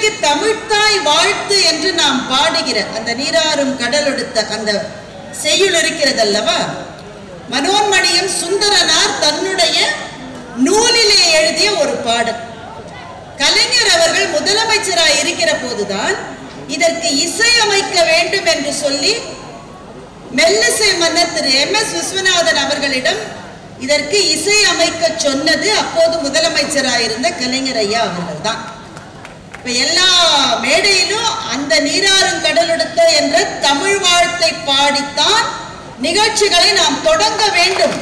இன்றைக்கு தமிழ்த்தாய் வாழ்த்து என்று நாம் பாடுகிற அந்த நீராறும் கடலெடுத்த அந்த செய்யுள் இருக்கிறது அல்லவா மனோன்மணியம் சுந்தரனார் தன்னுடைய நூலிலே எழுதிய ஒரு பாடல் கலைஞர் அவர்கள் முதலமைச்சராய் இருக்கிற போதுதான் இதற்கு இசையமைக்க வேண்டும் என்று சொல்லி மெல்லிசை மன்னர் திரு எம் எஸ் விஸ்வநாதன் அவர்களிடம் இதற்கு இசை அமைக்க சொன்னது அப்போது முதலமைச்சராயிருந்த கலைஞர் ஐயா அவர்கள் தான் இப்ப எல்லா மேடையிலும் அந்த நீராறும் கடலெடுத்த என்ற தமிழ் வாழ்த்தை பாடித்தான் நிகழ்ச்சிகளை நாம் தொடங்க வேண்டும்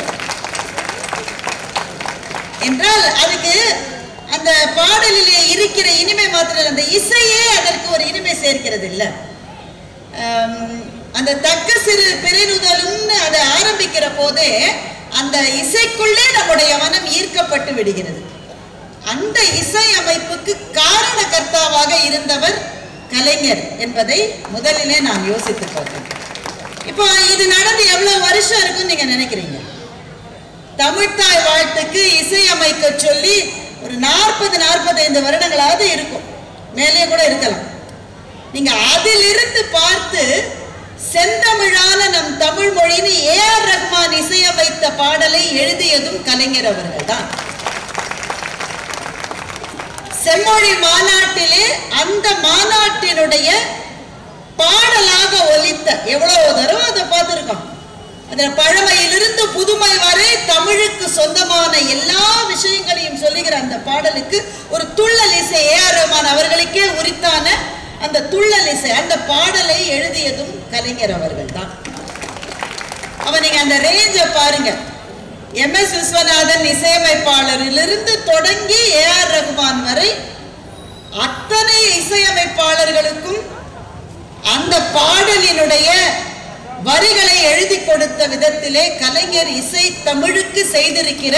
என்றால் அதுக்கு அந்த பாடலிலே இருக்கிற இனிமை மாத்திரம் அந்த இசையே அதற்கு ஒரு இனிமை சேர்க்கிறது இல்ல ஆம், அந்த தக்க சிறு பெருநுதலும்னு அதை ஆரம்பிக்கிற போதே அந்த இசைக்குள்ளே நம்முடைய மனம் ஈர்க்கப்பட்டு விடுகிறது அந்த இசை அமைப்புக்கு காரணகர்த்தாவாக இருந்தவர் கலைஞர் என்பதை முதலிலே நான் யோசித்து பார்த்தேன் இப்போ இது நடந்து எவ்வளவு வருஷம் இருக்குன்னு நீங்க நினைக்கிறீங்க தமிழ்த்தாய் வாழ்த்துக்கு இசையமைக்க சொல்லி ஒரு நாற்பது நாற்பத்தைந்து வருடங்களாவது இருக்கும் மேலே கூட இருக்கலாம் நீங்க அதிலிருந்து பார்த்து செந்தமிழான நம் தமிழ் மொழின்னு ஏ ஆர் ரஹ்மான் இசையமைத்த பாடலை எழுதியதும் கலைஞர் அவர்கள் தான் செம்மொழி மாநாட்டிலே அந்த மாநாட்டினுடைய பாடலாக ஒலித்த எவ்வளவு தடவை அதை பார்த்திருக்கோம் அந்த பழமையிலிருந்து புதுமை வரை தமிழுக்கு சொந்தமான எல்லா விஷயங்களையும் சொல்லுகிற அந்த பாடலுக்கு ஒரு துள்ளல் இசை ஏ ஆர் ரஹ்மான் அவர்களுக்கே உரித்தான அந்த துள்ளல் இசை அந்த பாடலை எழுதியதும் கலைஞர் அவர்கள் தான் அப்ப நீங்க அந்த ரேஞ்ச பாருங்க எம் எஸ் விஸ்வநாதன் இசையமைப்பாளரிலிருந்து தொடங்கி ஏ ஆர் ரகுமான் வரை அத்தனை இசையமைப்பாளர்களுக்கும் அந்த பாடலினுடைய வரிகளை எழுதி கொடுத்த விதத்திலே கலைஞர் இசை தமிழுக்கு செய்திருக்கிற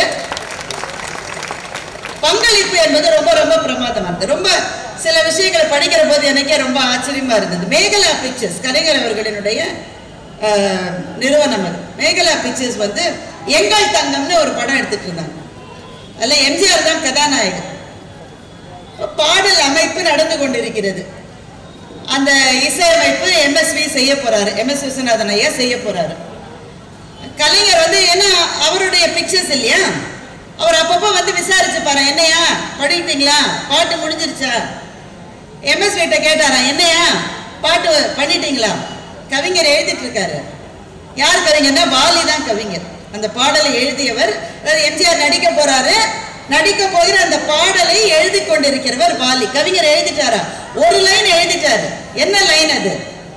பங்களிப்பு என்பது ரொம்ப ரொம்ப பிரமாதமானது ரொம்ப சில விஷயங்களை படிக்கிற போது எனக்கே ரொம்ப ஆச்சரியமா இருந்தது மேகலா பிக்சர்ஸ் கலைஞர் அவர்களினுடைய அஹ், நிறுவனம் அது மேகலா பிக்சர்ஸ் வந்து எங்கள் தங்கம்னு ஒரு படம் எடுத்துட்டு இருந்தாங்க அதுல எம்ஜிஆர் தான் கதாநாயகன் பாடல் அமைப்பு நடந்து கொண்டிருக்கிறது அந்த இசையமைப்பு எம்எஸ்வி செய்ய போறாரு எம்எஸ் விஸ்வநாதன் ஐயா செய்ய போறாரு கலைஞர் வந்து என்ன அவருடைய பிக்சர்ஸ் இல்லையா அவர் அப்பப்போ வந்து விசாரிச்சு பாரு என்னையா படிக்கிட்டீங்களா பாட்டு முடிஞ்சிருச்சா எம்எஸ் கிட்ட கேட்டாரா என்னையா பாட்டு பண்ணிட்டீங்களா கவிஞர் எழுதிட்டு இருக்காரு யார் கவிஞர்னா வாலி தான் கவிஞர் அந்த பாடலை எழுதியவர் அதாவது எம்ஜிஆர் நடிக்க போறாரு நடிக்க போகிற அந்த பாடலை எழுதி கொண்டிருக்கிறவர் வாலி கவிஞர் எழுதிட்டாரா ஒரு லைன் எழுதிட்டாரு என்ன லைன் அது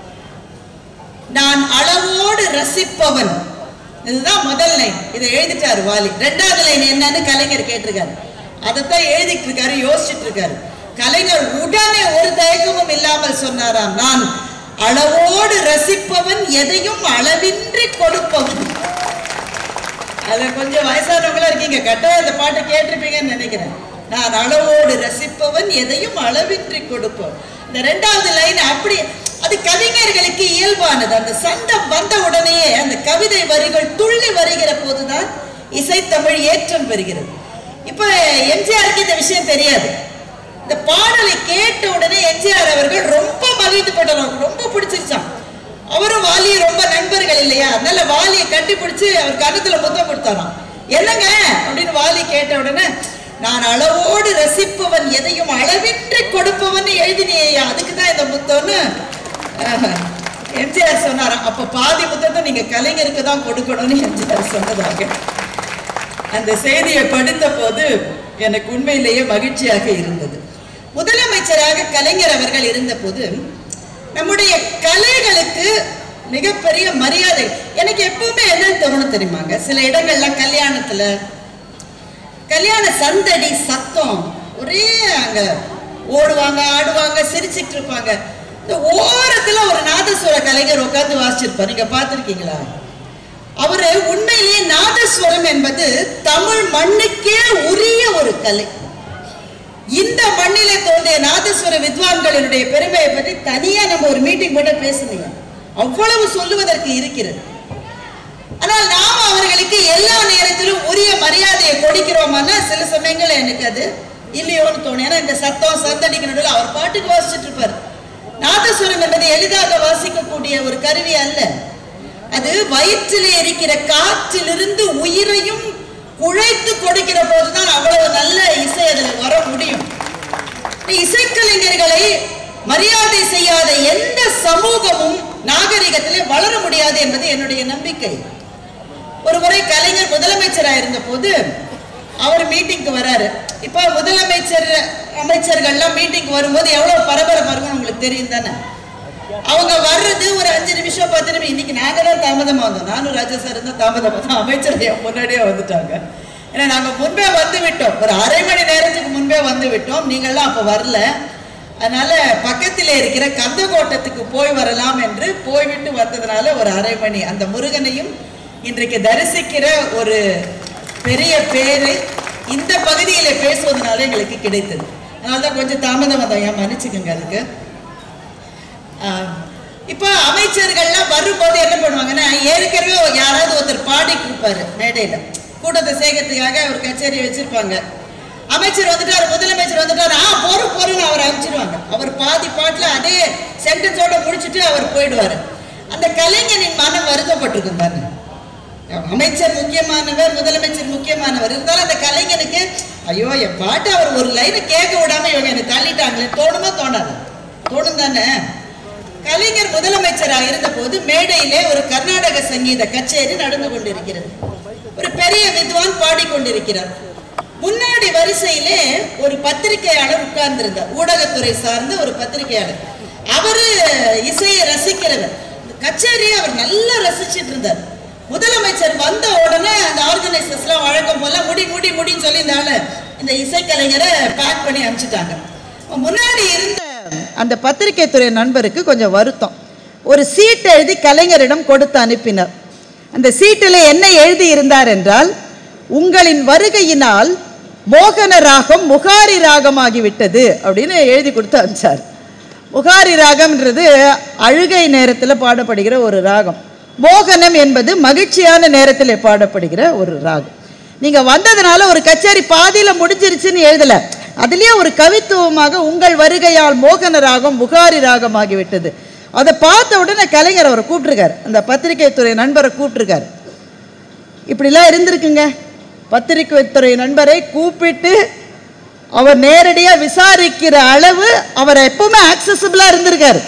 நான் அளவோடு ரசிப்பவன் இதுதான் முதல் லைன் இதை எழுதிட்டாரு வாலி ரெண்டாவது லைன் என்னன்னு கலைஞர் கேட்டிருக்காரு அதைத்தான் எழுதிட்டு இருக்காரு யோசிச்சுட்டு இருக்காரு கலைஞர் உடனே ஒரு தயக்கமும் இல்லாமல் சொன்னாராம் நான் அளவோடு ரசிப்பவன் எதையும் அளவின்றி கொடுப்பவன் அதுல கொஞ்சம் வயசானவங்களா இருக்கீங்க கட்டாயம் அந்த பாட்டை கேட்டிருப்பீங்கன்னு நினைக்கிறேன் நான் அளவோடு ரசிப்பவன் எதையும் அளவின்றி கொடுப்பவன் இந்த ரெண்டாவது லைன் அப்படி அது கவிஞர்களுக்கு இயல்பானது அந்த சண்டம் வந்த உடனேயே அந்த கவிதை வரிகள் துள்ளி வருகிற போதுதான் இசைத்தமிழ் ஏற்றம் பெறுகிறது இப்ப எம்ஜிஆருக்கு இந்த விஷயம் தெரியாது இந்த பாடலை கேட்ட உடனே எம்ஜிஆர் அவர்கள் ரொம்ப மகிழ்ந்து போட்டார் அவருக்கு ரொம்ப பிடிச்சிருச்சான் அவரும் வாலியும் ரொம்ப நண்பர்கள் இல்லையா அதனால வாலியை கட்டி பிடிச்சு அவர் கன்னத்துல முத்தம் கொடுத்தாராம் என்னங்க அப்படின்னு வாலி கேட்ட உடனே நான் அளவோடு ரசிப்பவன் எதையும் அளவின்றி கொடுப்பவன் எழுதினியா அதுக்கு தான் இந்த முத்தம்னு அஹ், எம்ஜிஆர் சொன்னாராம் அப்ப பாதி முத்தத்தை நீங்க கலைஞருக்கு தான் கொடுக்கணும்னு எம்ஜிஆர் சொன்னதாக அந்த செய்தியை படித்த போது எனக்கு உண்மையிலேயே மகிழ்ச்சியாக இருந்தது முதலமைச்சராக கலைஞர் அவர்கள் இருந்தபோது நம்முடைய கலைகளுக்கு மிகப்பெரிய மரியாதை எனக்கு எப்பவுமே என்னன்னு தோணும் தெரியுமாங்க சில இடங்கள்ல கல்யாணத்துல கல்யாண சந்தடி சத்தம் ஒரே அங்க ஓடுவாங்க ஆடுவாங்க சிரிச்சிட்டு இருப்பாங்க இந்த ஓரத்துல ஒரு நாதஸ்வர கலைஞர் உட்கார்ந்து வாசிச்சிருப்பார் நீங்க பார்த்திருக்கீங்களா அவரு உண்மையிலேயே நாதஸ்வரம் என்பது தமிழ் மண்ணுக்கே உரிய ஒரு கலை இந்த மண்ணிலே தோன்றிய நாதஸ்வர வித்வான்களினுடைய பெருமையை பற்றி தனியா நம்ம ஒரு மீட்டிங் போட்டு பேசுனீங்க அவ்வளவு சொல்லுவதற்கு இருக்கிறது ஆனால் நாம் அவர்களுக்கு எல்லா நேரத்திலும் உரிய மரியாதையை கொடுக்கிறோமானா சில சமயங்கள்ல எனக்கு அது இல்லையோன்னு தோணும் ஏன்னா இந்த சத்தம் சந்தடிக்கு நடுவில் அவர் பாட்டுக்கு வாசிச்சுட்டு இருப்பார் நாதஸ்வரம் என்பது எளிதாக வாசிக்கக்கூடிய ஒரு கருவி அல்ல அது வயிற்றிலே இருக்கிற காற்றிலிருந்து உயிரையும் குழைத்து கொடுக்கிற போதுதான் அவ்வளவு நல்ல இசை அதுல வர முடியும் இசைக்கலைஞர்களை மரியாதை செய்யாத எந்த சமூகமும் நாகரிகத்திலே வளர முடியாது என்பது என்னுடைய நம்பிக்கை ஒரு முறை கலைஞர் முதலமைச்சராக இருந்த போது அவர் மீட்டிங்க்கு வராரு இப்போ முதலமைச்சர் அமைச்சர்கள்லாம் மீட்டிங் வரும்போது எவ்வளவு பரபரப்பா இருக்கும் உங்களுக்கு தெரியும் தானே அவங்க வர்றது ஒரு அஞ்சு நிமிஷம் பத்து நிமிஷம் இன்னைக்கு நாங்க தான் தாமதமா வந்தோம் நானும் ராஜா சார் தான் தாமதமா தான் அமைச்சர் என் முன்னாடியே வந்துட்டாங்க ஏன்னா நாங்க முன்பே வந்து விட்டோம் ஒரு அரை மணி நேரத்துக்கு முன்பே வந்து விட்டோம் நீங்கள்லாம் அப்ப வரல அதனால பக்கத்திலே இருக்கிற கந்தகோட்டத்துக்கு போய் வரலாம் என்று போய்விட்டு வந்ததுனால ஒரு அரை மணி அந்த முருகனையும் இன்றைக்கு தரிசிக்கிற ஒரு பெரிய பேரை இந்த பகுதியில பேசுவதனால எங்களுக்கு கிடைத்தது அதனால தான் கொஞ்சம் தாமதம் வந்தோம் ஏன் மன்னிச்சுக்கோங்க அதுக்கு ஆஹ் இப்போ அமைச்சர்கள்லாம் வரும்போது என்ன பண்ணுவாங்கன்னா ஏற்கனவே யாராவது ஒருத்தர் பாடிட்டு இருப்பாரு மேடையில கூட்டத்தை சேர்க்கறதுக்காக ஒரு கச்சேரி வச்சிருப்பாங்க அமைச்சர் வந்துட்டாரு முதலமைச்சர் வந்துட்டாரு ஆ போறோம் போறோம்னு அவர் அனுப்பிச்சிடுவாங்க அவர் பாதி பாட்டுல அதே சென்டென்ஸோட முடிச்சுட்டு அவர் போயிடுவாரு அந்த கலைஞனின் மனம் வருத்தப்பட்டிருக்கும் பாருங்க அமைச்சர் முக்கியமானவர் முதலமைச்சர் முக்கியமானவர் இருந்தாலும் அந்த கலைஞனுக்கு ஐயோ என் பாட்டு அவர் ஒரு லைனை கேட்க விடாம இவங்க என்னை தள்ளிட்டாங்களே தோணுமா தோணாது தோணும் தானே கலைஞர் முதலமைச்சராக இருந்தபோது மேடையிலே ஒரு கர்நாடக சங்கீத கச்சேரி நடந்து கொண்டிருக்கிறது ஒரு பெரிய வித்வான் பாடிக்கொண்டிருக்கிறார் முன்னாடி வரிசையிலே ஒரு பத்திரிகையாளர் உட்கார்ந்திருந்தார் ஊடகத்துறை சார்ந்த ஒரு பத்திரிகையாளர் அவரு இசையை ரசிக்கிறவர் இந்த கச்சேரியை அவர் நல்லா ரசிச்சிட்டு இருந்தார் முதலமைச்சர் வந்த உடனே அந்த ஆர்கனைசர்ஸ்லாம் வழக்கம் போல முடி முடி முடின்னு சொல்லி இந்த ஆளை இந்த இசைக்கலைஞரை பேக் பண்ணி அனுப்பிச்சிட்டாங்க முன்னாடி இருந்த அந்த பத்திரிகை துறை நண்பருக்கு கொஞ்சம் வருத்தம் ஒரு சீட் எழுதி கலைஞரிடம் கொடுத்து அனுப்பினார் அந்த சீட்டில் என்ன எழுதி இருந்தார் என்றால் உங்களின் வருகையினால் மோகன ராகம் முகாரி ராகமாகிவிட்டது அப்படின்னு எழுதி கொடுத்து அனுப்பிச்சார் முகாரி ராகம்ன்றது அழுகை நேரத்தில் பாடப்படுகிற ஒரு ராகம் மோகனம் என்பது மகிழ்ச்சியான நேரத்தில் பாடப்படுகிற ஒரு ராகம் நீங்க வந்ததுனால ஒரு கச்சேரி பாதியில முடிஞ்சிருச்சுன்னு எழுதல அதுலயே ஒரு கவித்துவமாக உங்கள் வருகையால் மோகன ராகம் முகாரி ராகம் ஆகிவிட்டது அதை பார்த்த உடனே கலைஞர் அவரை கூப்பிட்டுருக்காரு அந்த பத்திரிகை துறை நண்பரை கூப்பிட்டுருக்காரு இப்படிலாம் இருந்திருக்குங்க பத்திரிகை துறை நண்பரை கூப்பிட்டு அவர் நேரடியா விசாரிக்கிற அளவு அவர் எப்பவுமே ஆக்சசபிளா இருந்திருக்காரு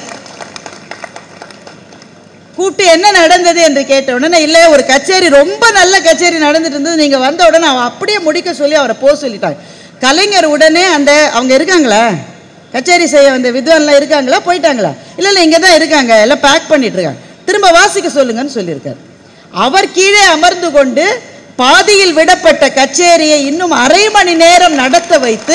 கூப்பிட்டு என்ன நடந்தது என்று கேட்ட உடனே இல்லை ஒரு கச்சேரி ரொம்ப நல்ல கச்சேரி நடந்துட்டு இருந்தது நீங்கள் வந்த உடனே அவன் அப்படியே முடிக்க சொல்லி அவரை போக சொல்லிட்டாங்க கலைஞர் உடனே அந்த அவங்க இருக்காங்களா கச்சேரி செய்ய வந்த வித்வான்லாம் இருக்காங்களா போயிட்டாங்களா இல்லை இல்லை இங்கே தான் இருக்காங்க எல்லாம் பேக் பண்ணிட்டு இருக்காங்க திரும்ப வாசிக்க சொல்லுங்கன்னு சொல்லியிருக்காரு அவர் கீழே அமர்ந்து கொண்டு பாதியில் விடப்பட்ட கச்சேரியை இன்னும் அரை மணி நேரம் நடத்த வைத்து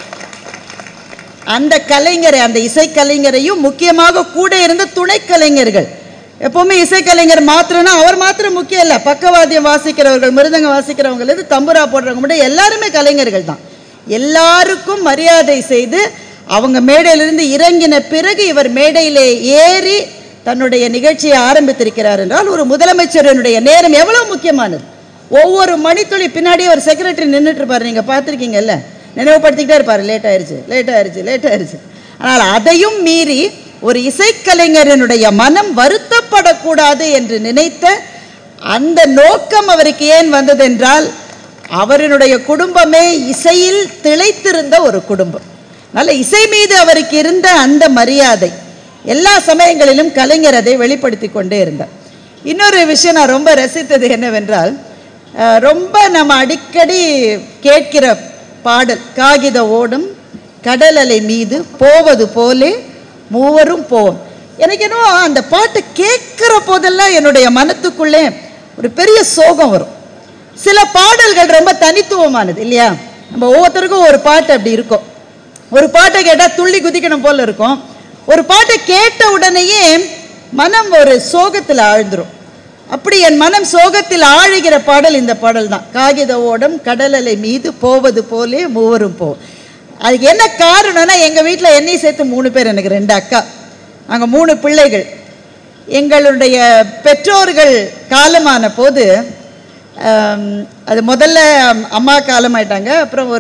அந்த கலைஞரை அந்த இசைக்கலைஞரையும் முக்கியமாக கூட இருந்த துணை கலைஞர்கள் எப்பவுமே இசைக்கலைஞர் மாத்திரம்னா அவர் மாத்திரம் முக்கியம் இல்லை பக்கவாத்தியம் வாசிக்கிறவர்கள் மிருதங்க வாசிக்கிறவங்க தம்புரா போடுறவங்க மட்டும் எல்லாருமே கலைஞர்கள் தான் எல்லாருக்கும் மரியாதை செய்து அவங்க மேடையிலிருந்து இறங்கின பிறகு இவர் மேடையிலே ஏறி தன்னுடைய நிகழ்ச்சியை ஆரம்பித்திருக்கிறார் என்றால் ஒரு முதலமைச்சரனுடைய நேரம் எவ்வளவு முக்கியமானது ஒவ்வொரு மணித்துளி பின்னாடி ஒரு செக்ரட்டரி நின்றுட்டு இருப்பாரு நீங்க பார்த்துருக்கீங்கல்ல நினைவுபடுத்திக்கிட்டே இருப்பாரு லேட் ஆயிருச்சு லேட் ஆயிருச்சு லேட் ஆயிருச்சு ஆனால் அதையும் மீறி ஒரு இசைக்கலைஞரனுடைய மனம் வருத்தப்படக்கூடாது என்று நினைத்த அந்த நோக்கம் அவருக்கு ஏன் வந்ததென்றால் அவரினுடைய குடும்பமே இசையில் திளைத்திருந்த ஒரு குடும்பம் நல்ல இசை மீது அவருக்கு இருந்த அந்த மரியாதை எல்லா சமயங்களிலும் கலைஞர் அதை வெளிப்படுத்தி கொண்டே இருந்தார் இன்னொரு விஷயம் நான் ரொம்ப ரசித்தது என்னவென்றால் அஹ், ரொம்ப நம்ம அடிக்கடி கேட்கிற பாடல் காகித ஓடும் கடல் அலை மீது போவது போலே மூவரும் போவோம் எனக்கு என்னவோ அந்த பாட்டை கேட்குற போதெல்லாம் என்னுடைய மனத்துக்குள்ளே ஒரு பெரிய சோகம் வரும் சில பாடல்கள் ரொம்ப தனித்துவமானது இல்லையா நம்ம ஒவ்வொருத்தருக்கும் ஒரு பாட்டு அப்படி இருக்கும் ஒரு பாட்டை கேட்டால் துள்ளி குதிக்கணும் போல இருக்கும் ஒரு பாட்டை கேட்ட உடனேயே மனம் ஒரு சோகத்தில் ஆழ்ந்துரும் அப்படி என் மனம் சோகத்தில் ஆழுகிற பாடல் இந்த பாடல் தான் காகித ஓடம் கடலலை மீது போவது போலே மூவரும் போ அதுக்கு என்ன காரணம்னா எங்கள் வீட்டில் என்னையும் சேர்த்து மூணு பேர் எனக்கு ரெண்டு அக்கா நாங்கள் மூணு பிள்ளைகள் எங்களுடைய பெற்றோர்கள் காலமான போது ஆம், அது முதல்ல அம்- அம்மா காலமாயிட்டாங்க அப்புறம் ஒரு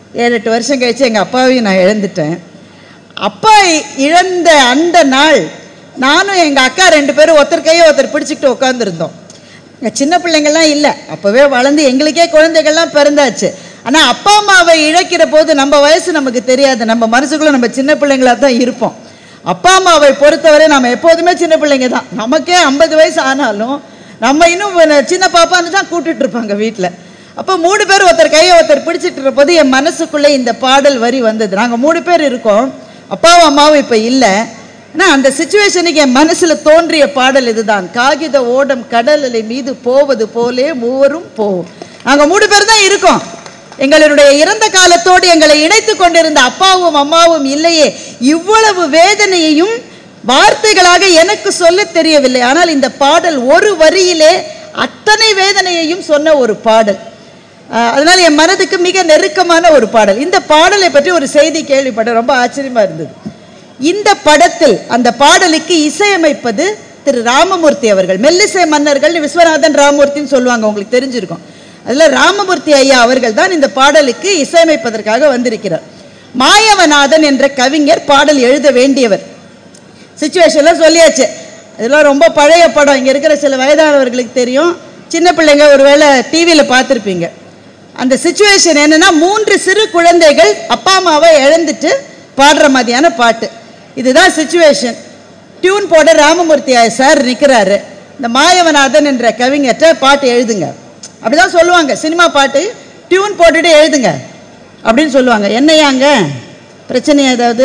ஏழு எட்டு வருஷம் கழிச்சு எங்கள் அப்பாவையும் நான் இழந்துட்டேன் அப்பா இ- இழந்த அந்த நாள் நானும் எங்கள் அக்கா ரெண்டு பேரும் ஒருத்தர் கையை ஒருத்தர் பிடிச்சிக்கிட்டு உட்காந்துருந்தோம் இங்கே சின்ன பிள்ளைங்கள்லாம் இல்லை அப்போவே வளர்ந்து எங்களுக்கே குழந்தைகள்லாம் பிறந்தாச்சு ஆனால் அப்பா அம்மாவை இழக்கிற போது நம்ம வயசு நமக்கு தெரியாது நம்ம மனசுக்குள்ளே நம்ம சின்ன பிள்ளைங்களா தான் இருப்போம் அப்பா அம்மாவை பொறுத்தவரை நம்ம எப்போதுமே சின்ன பிள்ளைங்க தான் நமக்கே ஐம்பது வயசு ஆனாலும் நம்ம இன்னும் ஒரு சின்ன பாப்பான்னு தான் கூட்டிட்டு இருப்பாங்க வீட்டில் அப்போ மூணு பேர் ஒருத்தர் கையை ஒருத்தர் பிடிச்சிட்டு இருப்போது என் மனசுக்குள்ளே இந்த பாடல் வரி வந்தது நாங்கள் மூணு பேர் இருக்கோம் அப்பாவும் அம்மாவும் இப்போ இல்லை ஆனால் அந்த சுச்சுவேஷனுக்கு என் மனசில் தோன்றிய பாடல் இதுதான் காகித ஓடம் கடல் அலை மீது போவது போலே மூவரும் போவோம் நாங்கள் மூணு பேர் தான் இருக்கோம் எங்களுடைய இறந்த காலத்தோடு எங்களை இணைத்து கொண்டிருந்த அப்பாவும் அம்மாவும் இல்லையே இவ்வளவு வேதனையையும் வார்த்தைகளாக எனக்கு சொல்ல தெரியவில்லை ஆனால் இந்த பாடல் ஒரு வரியிலே அத்தனை வேதனையையும் சொன்ன ஒரு பாடல் ஆஹ் அதனால என் மனதுக்கு மிக நெருக்கமான ஒரு பாடல் இந்த பாடலை பற்றி ஒரு செய்தி கேள்விப்பட்டேன் ரொம்ப ஆச்சரியமா இருந்தது இந்த படத்தில் அந்த பாடலுக்கு இசையமைப்பது திரு ராமமூர்த்தி அவர்கள் மெல்லிசை மன்னர்கள் விஸ்வநாதன் ராமமூர்த்தின்னு சொல்லுவாங்க உங்களுக்கு தெரிஞ்சிருக்கும் அதுல ராமமூர்த்தி ஐயா அவர்கள் தான் இந்த பாடலுக்கு இசையமைப்பதற்காக வந்திருக்கிறார் மாயவநாதன் என்ற கவிஞர் பாடல் எழுத வேண்டியவர் சுச்சுவேஷன்லாம் சொல்லியாச்சு இதெல்லாம் ரொம்ப பழைய படம் இங்கே இருக்கிற சில வயதானவர்களுக்கு தெரியும் சின்ன பிள்ளைங்க ஒருவேளை டிவியில் பார்த்துருப்பீங்க அந்த சுச்சுவேஷன் என்னன்னா மூன்று சிறு குழந்தைகள் அப்பா அம்மாவை இழந்துட்டு பாடுற மாதிரியான பாட்டு இதுதான் சுச்சுவேஷன் டியூன் போட ராமமூர்த்தி சார் நிற்கிறாரு இந்த மாயவநாதன் என்ற கவிஞர்கிட்ட பாட்டு எழுதுங்க அப்படிதான் சொல்லுவாங்க சினிமா பாட்டு டியூன் போட்டுட்டு எழுதுங்க அப்படின்னு சொல்லுவாங்க என்னையாங்க பிரச்சனை ஏதாவது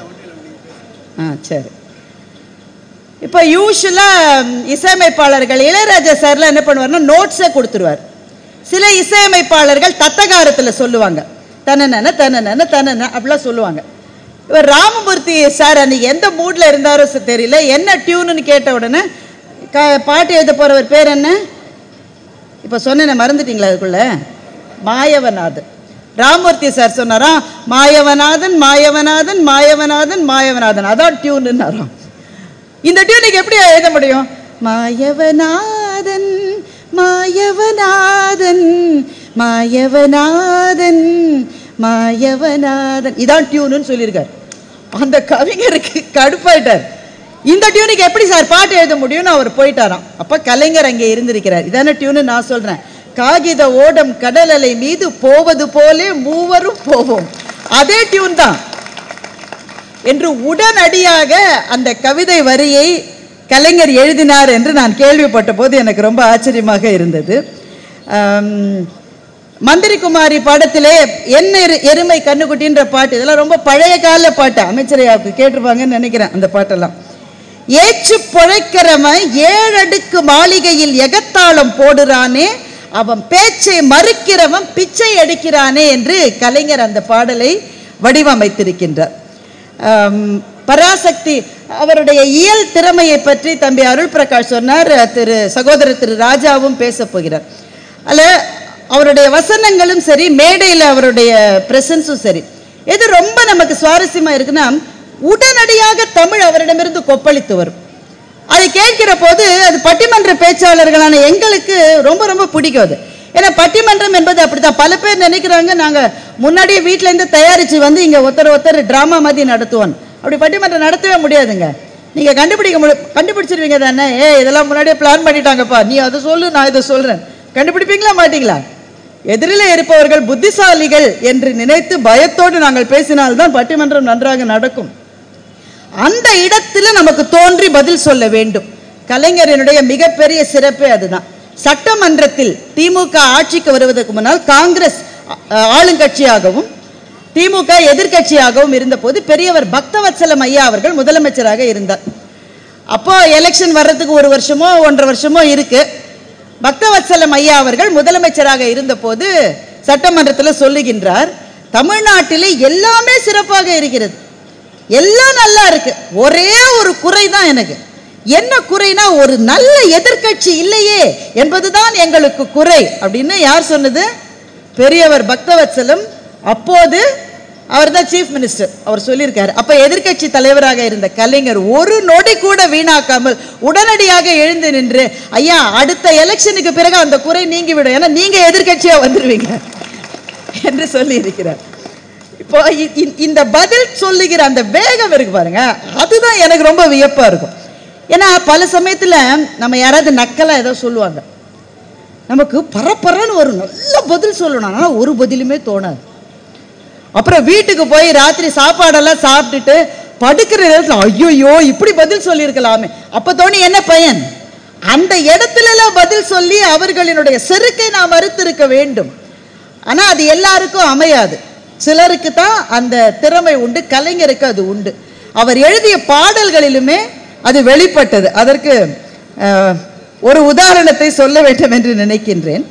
ஆ சரி இப்போ யூஸ்வலாக இசையமைப்பாளர்கள் இளையராஜா சார்லாம் என்ன பண்ணுவார்னா நோட்ஸை கொடுத்துருவார் சில இசையமைப்பாளர்கள் தத்தகாரத்தில் சொல்லுவாங்க தனனன தனனன தனன அப்படிலாம் சொல்லுவாங்க இவர் ராமமூர்த்தி சார் அன்னைக்கு எந்த மூடில் இருந்தாரோ ச- தெரியல என்ன டியூனுன்னு கேட்ட உடனே க பாட்டு எழுத போகிறவர் பேர் என்ன இப்போ சொன்னேனே மறந்துட்டீங்களா அதுக்குள்ள மாயவநாதன் ராமூர்த்தி சார் சொன்னாராம் மாயவநாதன் மாயவநாதன் மாயவநாதன் மாயவநாதன் அதான் டியூனுன்னாராம் இந்த டியூனுக்கு எப்படி எழுத முடியும் மாயவநாதன் மாயவநாதன் மாயவநாதன் மாயவநாதன் இதான் டியூனுன்னு சொல்லியிருக்கார் அந்த கவிஞருக்கு கடுப்பாயிட்டார் இந்த டியூனுக்கு எப்படி சார் பாட்டு எழுத முடியும்னு அவர் போயிட்டாராம் அப்ப கலைஞர் அங்கே இருந்திருக்கிறார் இதான டியூனு நான் சொல்றேன் காகித ஓடம் கடல் அலை மீது போவது போலே மூவரும் போவோம் அதே டியூன் தான் என்று உடனடியாக அந்த கவிதை வரியை கலைஞர் எழுதினார் என்று நான் கேள்விப்பட்ட போது எனக்கு ரொம்ப ஆச்சரியமாக இருந்தது ஆம், மந்திரி குமாரி பாடத்திலே என்ன எரு- எருமை கண்ணுக்குட்டின்ற பாட்டு இதெல்லாம் ரொம்ப பழைய கால பாட்டு அமைச்சரையாவுக்கு கேட்டிருப்பாங்கன்னு நினைக்கிறேன் அந்த பாட்டெல்லாம் ஏச்சு பொழைக்கிறவன் ஏழடுக்கு மாளிகையில் எகத்தாளம் போடுறானே அவன் பேச்சை மறுக்கிறவன் பிச்சை எடுக்கிறானே என்று கலைஞர் அந்த பாடலை வடிவமைத்திருக்கின்றார் ஆம், பராசக்தி அவருடைய இயல் திறமையை பற்றி தம்பி அருள் பிரகாஷ் சொன்னார் திரு சகோதரர் திரு ராஜாவும் பேசப் போகிறார் அதில் அவருடைய வசனங்களும் சரி மேடையில் அவருடைய பிரசன்ஸும் சரி எது ரொம்ப நமக்கு சுவாரஸ்யமா இருக்குன்னா உடனடியாக தமிழ் அவரிடமிருந்து கொப்பளித்து வரும் அதை கேட்கிற போது அது பட்டிமன்ற பேச்சாளர்களான எங்களுக்கு ரொம்ப ரொம்ப பிடிக்கும் அது ஏன்னா பட்டிமன்றம் என்பது அப்படித்தான் பல பேர் நினைக்கிறாங்க நாங்க முன்னாடியே வீட்ல இருந்து தயாரிச்சு வந்து இங்க ஒருத்தர் ஒருத்தர் டிராமா மாதிரி நடத்துவோம் அப்படி பட்டிமன்றம் நடத்தவே முடியாதுங்க நீங்க கண்டுபிடிக்க முடி கண்டுபிடிச்சிருவீங்க தானே ஏ இதெல்லாம் முன்னாடியே பிளான் பண்ணிட்டாங்கப்பா நீ அதை சொல்லு நான் இதை சொல்றேன் கண்டுபிடிப்பீங்களா மாட்டீங்களா எதிரிலே இருப்பவர்கள் புத்திசாலிகள் என்று நினைத்து பயத்தோடு நாங்கள் பேசினால்தான் பட்டிமன்றம் நன்றாக நடக்கும் அந்த இடத்துல நமக்கு தோன்றி பதில் சொல்ல வேண்டும் கலைஞரினுடைய மிகப்பெரிய சிறப்பே அதுதான் சட்டமன்றத்தில் திமுக ஆட்சிக்கு வருவதற்கு முன்னால் காங்கிரஸ் அ, ஆளுங்கட்சியாகவும் திமுக எதிர்க்கட்சியாகவும் இருந்தபோது பெரியவர் பக்தவத்சலம் ஐயா அவர்கள் முதலமைச்சராக இருந்தார் அப்போ எலெக்ஷன் வர்றதுக்கு ஒரு வருஷமோ ஒன்றரை வருஷமோ இருக்கு பக்தவத்சலம் ஐயா அவர்கள் முதலமைச்சராக இருந்தபோது சட்டமன்றத்தில் சொல்லுகின்றார் தமிழ்நாட்டிலே எல்லாமே சிறப்பாக இருக்கிறது எல்லாம் நல்லா இருக்கு ஒரே ஒரு குறை தான் எனக்கு என்ன குறைனா ஒரு நல்ல எதிர்க்கட்சி இல்லையே என்பதுதான் எங்களுக்கு குறை அப்படின்னு யார் சொன்னது பெரியவர் பக்தவத்சலம் அப்போது அவர் தான் சீஃப் மினிஸ்டர் அவர் சொல்லியிருக்காரு அப்ப எதிர்க்கட்சி தலைவராக இருந்த கலைஞர் ஒரு நொடி கூட வீணாக்காமல் உடனடியாக எழுந்து நின்று ஐயா அடுத்த எலெக்ஷனுக்கு பிறகு அந்த குறை நீங்கிவிடும் ஏன்னா நீங்க எதிர்க்கட்சியா வந்துருவீங்க என்று சொல்லி இருக்கிறார் இப்போ இ- இ- இந்த பதில் சொல்லுகிற அந்த வேகம் இருக்கு பாருங்க அதுதான் எனக்கு ரொம்ப வியப்பா இருக்கும் ஏன்னா பல சமயத்துல நம்ம யாராவது நக்கலா ஏதோ சொல்லுவாங்க நமக்கு பரபரன்னு ஒரு நல்ல பதில் சொல்லணும் ஆனா ஒரு பதிலுமே தோணாது அப்புறம் வீட்டுக்கு போய் ராத்திரி சாப்பாடெல்லாம் சாப்பிட்டுட்டு படுக்கிற நேரத்தில் ஐயோயோ இப்படி பதில் சொல்லியிருக்கலாமே அப்ப தோணி என்ன பயன் அந்த இடத்துல எல்லாம் பதில் சொல்லி அவர்களினுடைய செருக்கை நாம் மறுத்திருக்க வேண்டும் ஆனா அது எல்லாருக்கும் அமையாது சிலருக்கு தான் அந்த திறமை உண்டு கலைஞருக்கு அது உண்டு அவர் எழுதிய பாடல்களிலுமே அது வெளிப்பட்டது அதற்கு அஹ், ஒரு உதாரணத்தை சொல்ல வேண்டும் என்று நினைக்கின்றேன்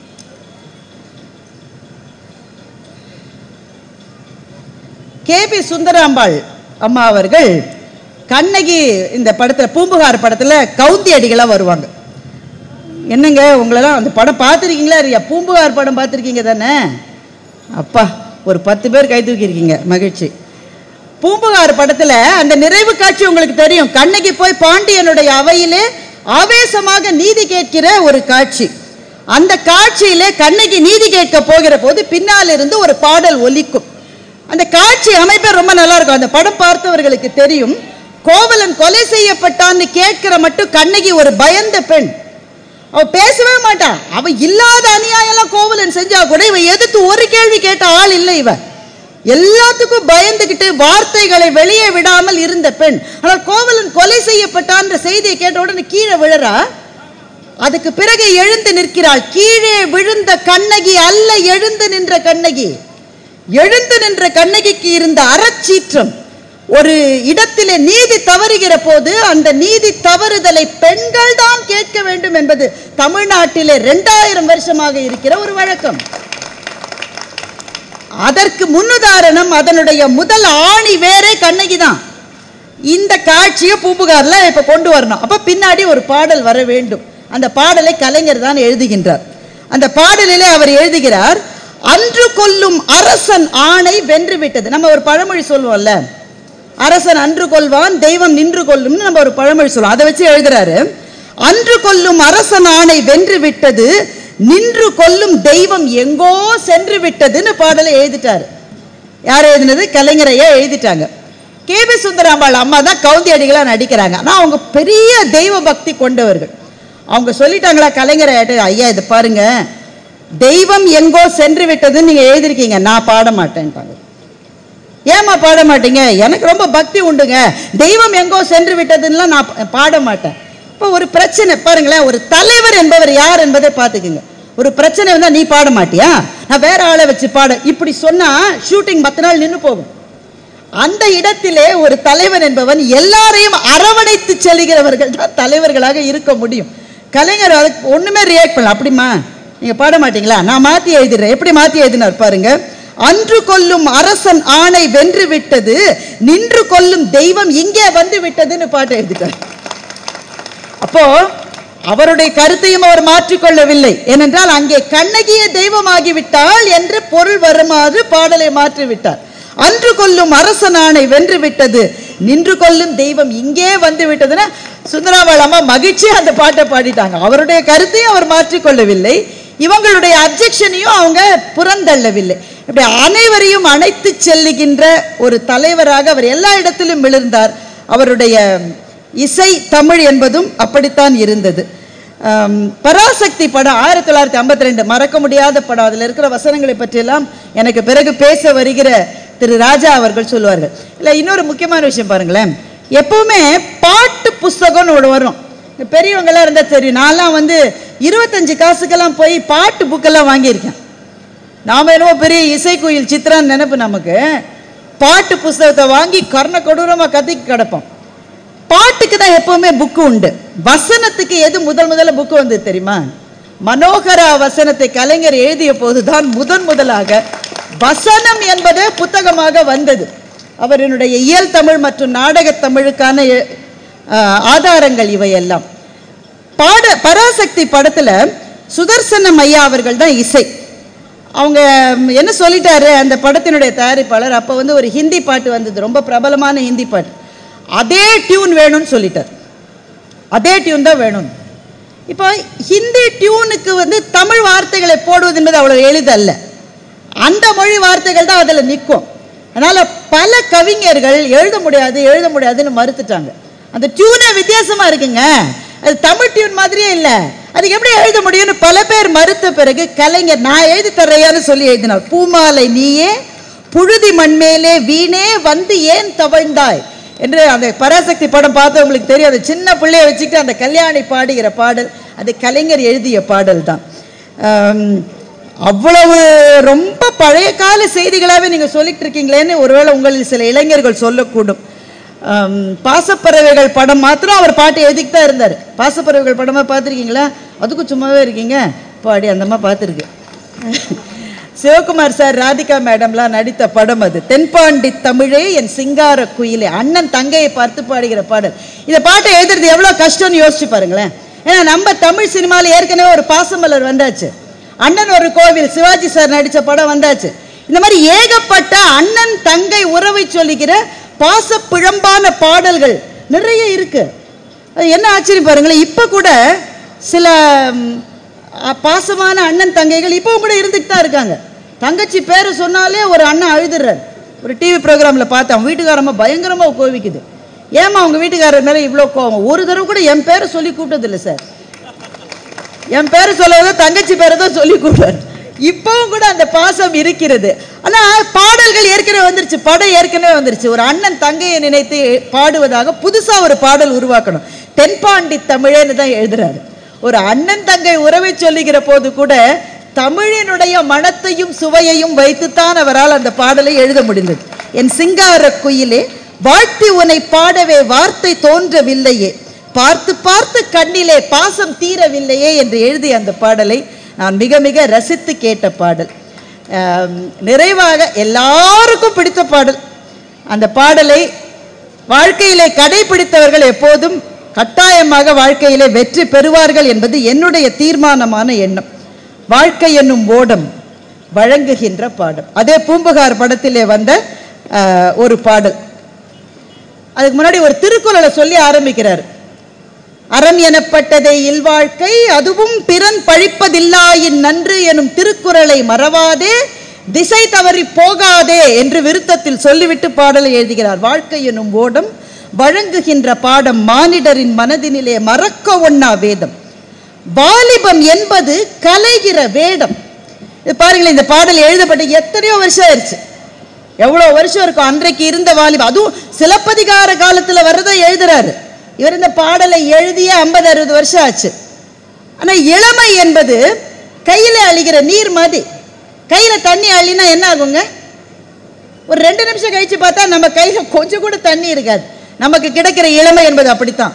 கேபி சுந்தராம்பாள் அம்மா அவர்கள் கண்ணகி இந்த படத்துல பூம்புகார் படத்துல கவுந்தி அடிகளாக வருவாங்க என்னங்க உங்களெல்லாம் அந்த படம் பார்த்துருக்கீங்களா இல்லையா பூம்புகார் படம் பார்த்துருக்கீங்க தானே அப்பா ஒரு பத்து பேர் கை தூக்கியிருக்கீங்க மகிழ்ச்சி பூம்புகார் படத்துல அந்த நிறைவு காட்சி உங்களுக்கு தெரியும் கண்ணகி போய் பாண்டியனுடைய அவையிலே ஆவேசமாக நீதி கேட்கிற ஒரு காட்சி அந்த காட்சியிலே கண்ணகி நீதி கேட்க போகிற போது பின்னால் இருந்து ஒரு பாடல் ஒலிக்கும் அந்த காட்சி அமைப்பே ரொம்ப நல்லா இருக்கும் அந்த படம் பார்த்தவர்களுக்கு தெரியும் கோவலன் கொலை செய்யப்பட்டான்னு கேட்கிற மட்டும் கண்ணகி ஒரு பயந்த பெண் அவ பேசவே மாட்டா அவ இல்லாத அநியாயம்லாம் கோவலன் செஞ்சா கூட இவ எதிர்த்து ஒரு கேள்வி கேட்ட ஆள் இல்லை இவ எல்லாத்துக்கும் பயந்துகிட்டு வார்த்தைகளை வெளியே விடாமல் இருந்த பெண் ஆனால் கோவலன் கொலை செய்யப்பட்டான்ற செய்தியை கேட்ட உடனே கீழே விழறா அதுக்கு பிறகு எழுந்து நிற்கிறாள் கீழே விழுந்த கண்ணகி அல்ல எழுந்து நின்ற கண்ணகி எழுந்து நின்ற கண்ணகிக்கு இருந்த அறச்சீற்றம் ஒரு இடத்திலே நீதி தவறுகிற போது அந்த நீதி தவறுதலை பெண்கள் தான் கேட்க வேண்டும் என்பது தமிழ்நாட்டிலே ரெண்டாயிரம் வருஷமாக இருக்கிற ஒரு வழக்கம் அதற்கு முன்னுதாரணம் அதனுடைய முதல் ஆணி வேறே கண்ணகி தான் இந்த காட்சியை பூம்புகார்ல இப்ப கொண்டு வரணும் அப்ப பின்னாடி ஒரு பாடல் வர வேண்டும் அந்த பாடலை கலைஞர் தான் எழுதுகின்றார் அந்த பாடலிலே அவர் எழுதுகிறார் அன்று கொல்லும் அரசன் ஆணை வென்று விட்டது நம்ம ஒரு பழமொழி சொல்லுவோம்ல அரசன் அன்று கொல்வான் தெய்வம் நின்று கொல்லும்னு நம்ம ஒரு பழமொழி சொல்லுவோம் அதை வச்சு எழுதுறாரு அன்று கொல்லும் அரசன் ஆணை வென்று விட்டது நின்று கொல்லும் தெய்வம் எங்கோ சென்று விட்டதுன்னு பாடலை எழுதிட்டாரு யார் எழுதினது கலைஞரையா எழுதிட்டாங்க கேபி சுந்தராம்பாள் அம்மா தான் கவுந்தி அடிகளா நடிக்கிறாங்க ஆனால் அவங்க பெரிய தெய்வ பக்தி கொண்டவர்கள் அவங்க சொல்லிட்டாங்களா கலைஞரை ஐயா இது பாருங்க தெய்வம் எங்கோ சென்று விட்டதுன்னு நீங்க எழுதிருக்கீங்க நான் பாட மாட்டேன்ட்டாங்க ஏம்மா பாட மாட்டீங்க எனக்கு ரொம்ப பக்தி உண்டுங்க தெய்வம் எங்கோ சென்று விட்டதுன்னா நான் பா- பாட மாட்டேன் இப்போ ஒரு பிரச்சனை பாருங்களேன் ஒரு தலைவர் என்பவர் யார் என்பதை பார்த்துக்குங்க ஒரு பிரச்சனை வந்தா நீ பாட மாட்டியா நான் வேற ஆளை வச்சு பாட இப்படி சொன்னா ஷூட்டிங் பத்து நாள் நின்று போகும் அந்த இடத்திலே ஒரு தலைவன் என்பவன் எல்லாரையும் அரவணைத்து செல்கிறவர்கள் தான் தலைவர்களாக இருக்க முடியும் கலைஞர் அதுக்கு ஒண்ணுமே ரியாக்ட் பண்ணல அப்படிமா நீங்க பாட மாட்டீங்களா நான் மாத்தி எழுதிடுறேன் எப்படி மாத்தி எழுதினார் பாருங்க அன்று கொல்லும் அரசன் ஆணை வென்று விட்டது நின்று கொல்லும் தெய்வம் இங்கே வந்து விட்டதுன்னு பாட்டு எழுதிட்டார் அப்போ அவருடைய கருத்தையும் அவர் மாற்றிக்கொள்ளவில்லை ஏனென்றால் அங்கே கண்ணகியே தெய்வமாகி விட்டாள் என்று பொருள் வருமாறு பாடலை மாற்றி விட்டார் அன்று கொல்லும் அரசனானை வென்று விட்டது நின்று கொல்லும் தெய்வம் இங்கே வந்து விட்டதுன்னா சுந்தராவள் அம்மா மகிழ்ச்சியா அந்த பாட்டை பாடிட்டாங்க அவருடைய கருத்தையும் அவர் மாற்றிக்கொள்ளவில்லை இவங்களுடைய அப்ஜெக்ஷனையும் அவங்க புறந்தள்ளவில்லை இப்படி அனைவரையும் அணைத்து செல்லுகின்ற ஒரு தலைவராக அவர் எல்லா இடத்திலும் விழுந்தார் அவருடைய இசை தமிழ் என்பதும் அப்படித்தான் இருந்தது ஆம், பராசக்தி படம் ஆயிரத்தி தொள்ளாயிரத்தி ஐம்பத்தி ரெண்டு மறக்க முடியாத படம் அதில் இருக்கிற வசனங்களை பற்றியெல்லாம் எனக்கு பிறகு பேச வருகிற திரு ராஜா அவர்கள் சொல்லுவார்கள் இல்லை இன்னொரு முக்கியமான விஷயம் பாருங்களேன் எப்பவுமே பாட்டு புஸ்தகம்னு ஒன்று வரும் இந்த பெரியவங்கெல்லாம் இருந்தால் தெரியும் நான்லாம் வந்து இருபத்தஞ்சு காசுக்கெல்லாம் போய் பாட்டு புக்கெல்லாம் வாங்கியிருக்கேன் நாம என்னவோ பெரிய இசைக்குயில் சித்ரான்னு நினைப்பு நமக்கு பாட்டு புஸ்தகத்தை வாங்கி கர்ண கொடூரமாக கத்திக்கு கிடப்போம் பாட்டுக்கு தான் எப்பவுமே புக்கு உண்டு வசனத்துக்கு எது முதல் முதல்ல புக்கு வந்தது தெரியுமா மனோகரா வசனத்தை கலைஞர் எழுதிய போதுதான் முதன் முதலாக வசனம் என்பதே புத்தகமாக வந்தது அவரினுடைய இயல் தமிழ் மற்றும் நாடகத் தமிழுக்கான அஹ், ஆதாரங்கள் இவையெல்லாம் பாட பராசக்தி படத்துல சுதர்சனம் ஐயா அவர்கள் தான் இசை அவங்க ம், என்ன சொல்லிட்டாரு அந்த படத்தினுடைய தயாரிப்பாளர் அப்போ வந்து ஒரு ஹிந்தி பாட்டு வந்தது ரொம்ப பிரபலமான ஹிந்தி பாட்டு அதே டியூன் வேணும்னு சொல்லிட்டார் அதே டியூன் தான் வேணும் இப்போ ஹிந்தி டியூனுக்கு வந்து தமிழ் வார்த்தைகளை போடுவது என்பது அவ்வளவு எளிதல்ல அந்த மொழி வார்த்தைகள் தான் அதில் நிற்கும் அதனால பல கவிஞர்கள் எழுத முடியாது எழுத முடியாதுன்னு மறுத்துட்டாங்க அந்த டியூனே வித்தியாசமா இருக்குங்க அது தமிழ் டியூன் மாதிரியே இல்லை அதுக்கு எப்படி எழுத முடியும்னு பல பேர் மறுத்த பிறகு கலைஞர் நான் எழுதி தர்றையான்னு சொல்லி எழுதினார் பூமாலை நீயே புழுதி மண்மேலே வீணே வந்து ஏன் தவழ்ந்தாய் என்று அந்த பராசக்தி படம் பார்த்தவங்களுக்கு தெரியும் அந்த சின்ன பிள்ளைய வச்சுக்கிட்டு அந்த கல்யாணி பாடுகிற பாடல் அது கலைஞர் எழுதிய பாடல் தான் ஆம், அவ்வளவு ரொம்ப பழைய கால செய்திகளாகவே நீங்கள் சொல்லிட்டு இருக்கீங்களேன்னு ஒருவேளை உங்களில் சில இளைஞர்கள் சொல்லக்கூடும் ஆம், பாசப்பறவைகள் படம் மாத்திரம் அவர் பாட்டு எழுதிட்டு தான் இருந்தார் பாசப்பறவைகள் படமாக பார்த்துருக்கீங்களா அதுக்கும் சும்மாவே இருக்கீங்க பாடி அந்தம்மா பார்த்துருக்கு சிவகுமார் சார் ராதிகா மேடம்லாம் நடித்த படம் அது தென்பாண்டி தமிழே என் சிங்கார குயிலே அண்ணன் தங்கையை பார்த்து பாடுகிற பாடல் இந்த பாட்டை எழுதுறது எவ்வளோ கஷ்டம்னு யோசிச்சு பாருங்களேன் ஏன்னா நம்ம தமிழ் சினிமாவில் ஏற்கனவே ஒரு பாசமலர் வந்தாச்சு அண்ணன் ஒரு கோவில் சிவாஜி சார் நடித்த படம் வந்தாச்சு இந்த மாதிரி ஏகப்பட்ட அண்ணன் தங்கை உறவை சொல்லிக்கிற பாசப்பிழம்பான பாடல்கள் நிறைய இருக்கு அது என்ன ஆச்சரியம் பாருங்களேன் இப்போ கூட சில ம், அ- பாசமான அண்ணன் தங்கைகள் இப்பவும் கூட இருந்துட்டு தான் இருக்காங்க தங்கச்சி பேரை சொன்னாலே ஒரு அண்ணன் அழுதுறார் ஒரு டிவி ப்ரோக்ராமில் பார்த்தேன் அவன் வீட்டுக்காரம்மா பயங்கரமாக கோவிக்குது ஏமா உங்கள் வீட்டுக்காரர் மேலே இவ்வளோ கோவம் ஒரு தடவை கூட என் பேரை சொல்லி கூப்பிட்டதில்லை சார் என் பேரை சொல்லாத தங்கச்சி பேரை தான் சொல்லி கூப்பிடுவார் இப்பவும் கூட அந்த பாசம் இருக்கிறது ஆனா பாடல்கள் ஏற்கனவே வந்துருச்சு படம் ஏற்கனவே வந்துருச்சு ஒரு அண்ணன் தங்கையை நினைத்து பாடுவதாக புதுசா ஒரு பாடல் உருவாக்கணும் தென்பாண்டி தமிழேன்னு தான் எழுதுறாரு ஒரு அண்ணன் தங்கை உறவை சொல்லுகிற போது கூட தமிழினுடைய மனத்தையும் சுவையையும் வைத்துத்தான் அவரால் அந்த பாடலை எழுத முடிந்தது என் சிங்கார குயிலே வாழ்த்தி உன்னை பாடவே வார்த்தை தோன்றவில்லையே பார்த்து பார்த்து கண்ணிலே பாசம் தீரவில்லையே என்று எழுதிய அந்த பாடலை நான் மிக மிக ரசித்து கேட்ட பாடல் ஆம், நிறைவாக எல்லாருக்கும் பிடித்த பாடல் அந்த பாடலை வாழ்க்கையிலே கடைபிடித்தவர்கள் எப்போதும் கட்டாயமாக வாழ்க்கையிலே வெற்றி பெறுவார்கள் என்பது என்னுடைய தீர்மானமான எண்ணம் வாழ்க்கை என்னும் ஓடம் வழங்குகின்ற பாடம் அதே பூம்புகார் படத்திலே வந்த ஆ, ஒரு பாடல் அதுக்கு முன்னாடி ஒரு திருக்குறளை சொல்லி ஆரம்பிக்கிறார் அறம் எனப்பட்டதே இல்வாழ்க்கை அதுவும் பிறன் பழிப்பதில்லாயின் நன்று எனும் திருக்குறளை மறவாதே திசை தவறி போகாதே என்று விருத்தத்தில் சொல்லிவிட்டு பாடலை எழுதுகிறார் வாழ்க்கை எனும் ஓடம் வழங்குகின்ற பாடம் மானிடரின் மனதினிலே மறக்க ஒண்ணா வேதம் வாலிபம் என்பது கலைகிற வேடம் இது பாருங்களேன் இந்த பாடல் எழுதப்பட்டு எத்தனையோ வருஷம் ஆயிடுச்சு எவ்வளோ வருஷம் இருக்கும் அன்றைக்கு இருந்த வாலிபம் அதுவும் சிலப்பதிகார காலத்துல வர்றதை எழுதுறாரு இவர் இந்த பாடலை எழுதிய ஐம்பது அறுபது வருஷம் ஆச்சு ஆனா இளமை என்பது கையில அழிகிற நீர் மாதிரி கையில தண்ணி அள்ளினா என்ன ஆகுங்க ஒரு ரெண்டு நிமிஷம் கழிச்சு பார்த்தா நம்ம கையில கொஞ்சம் கூட தண்ணி இருக்காது நமக்கு கிடைக்கிற இளமை என்பது அப்படித்தான்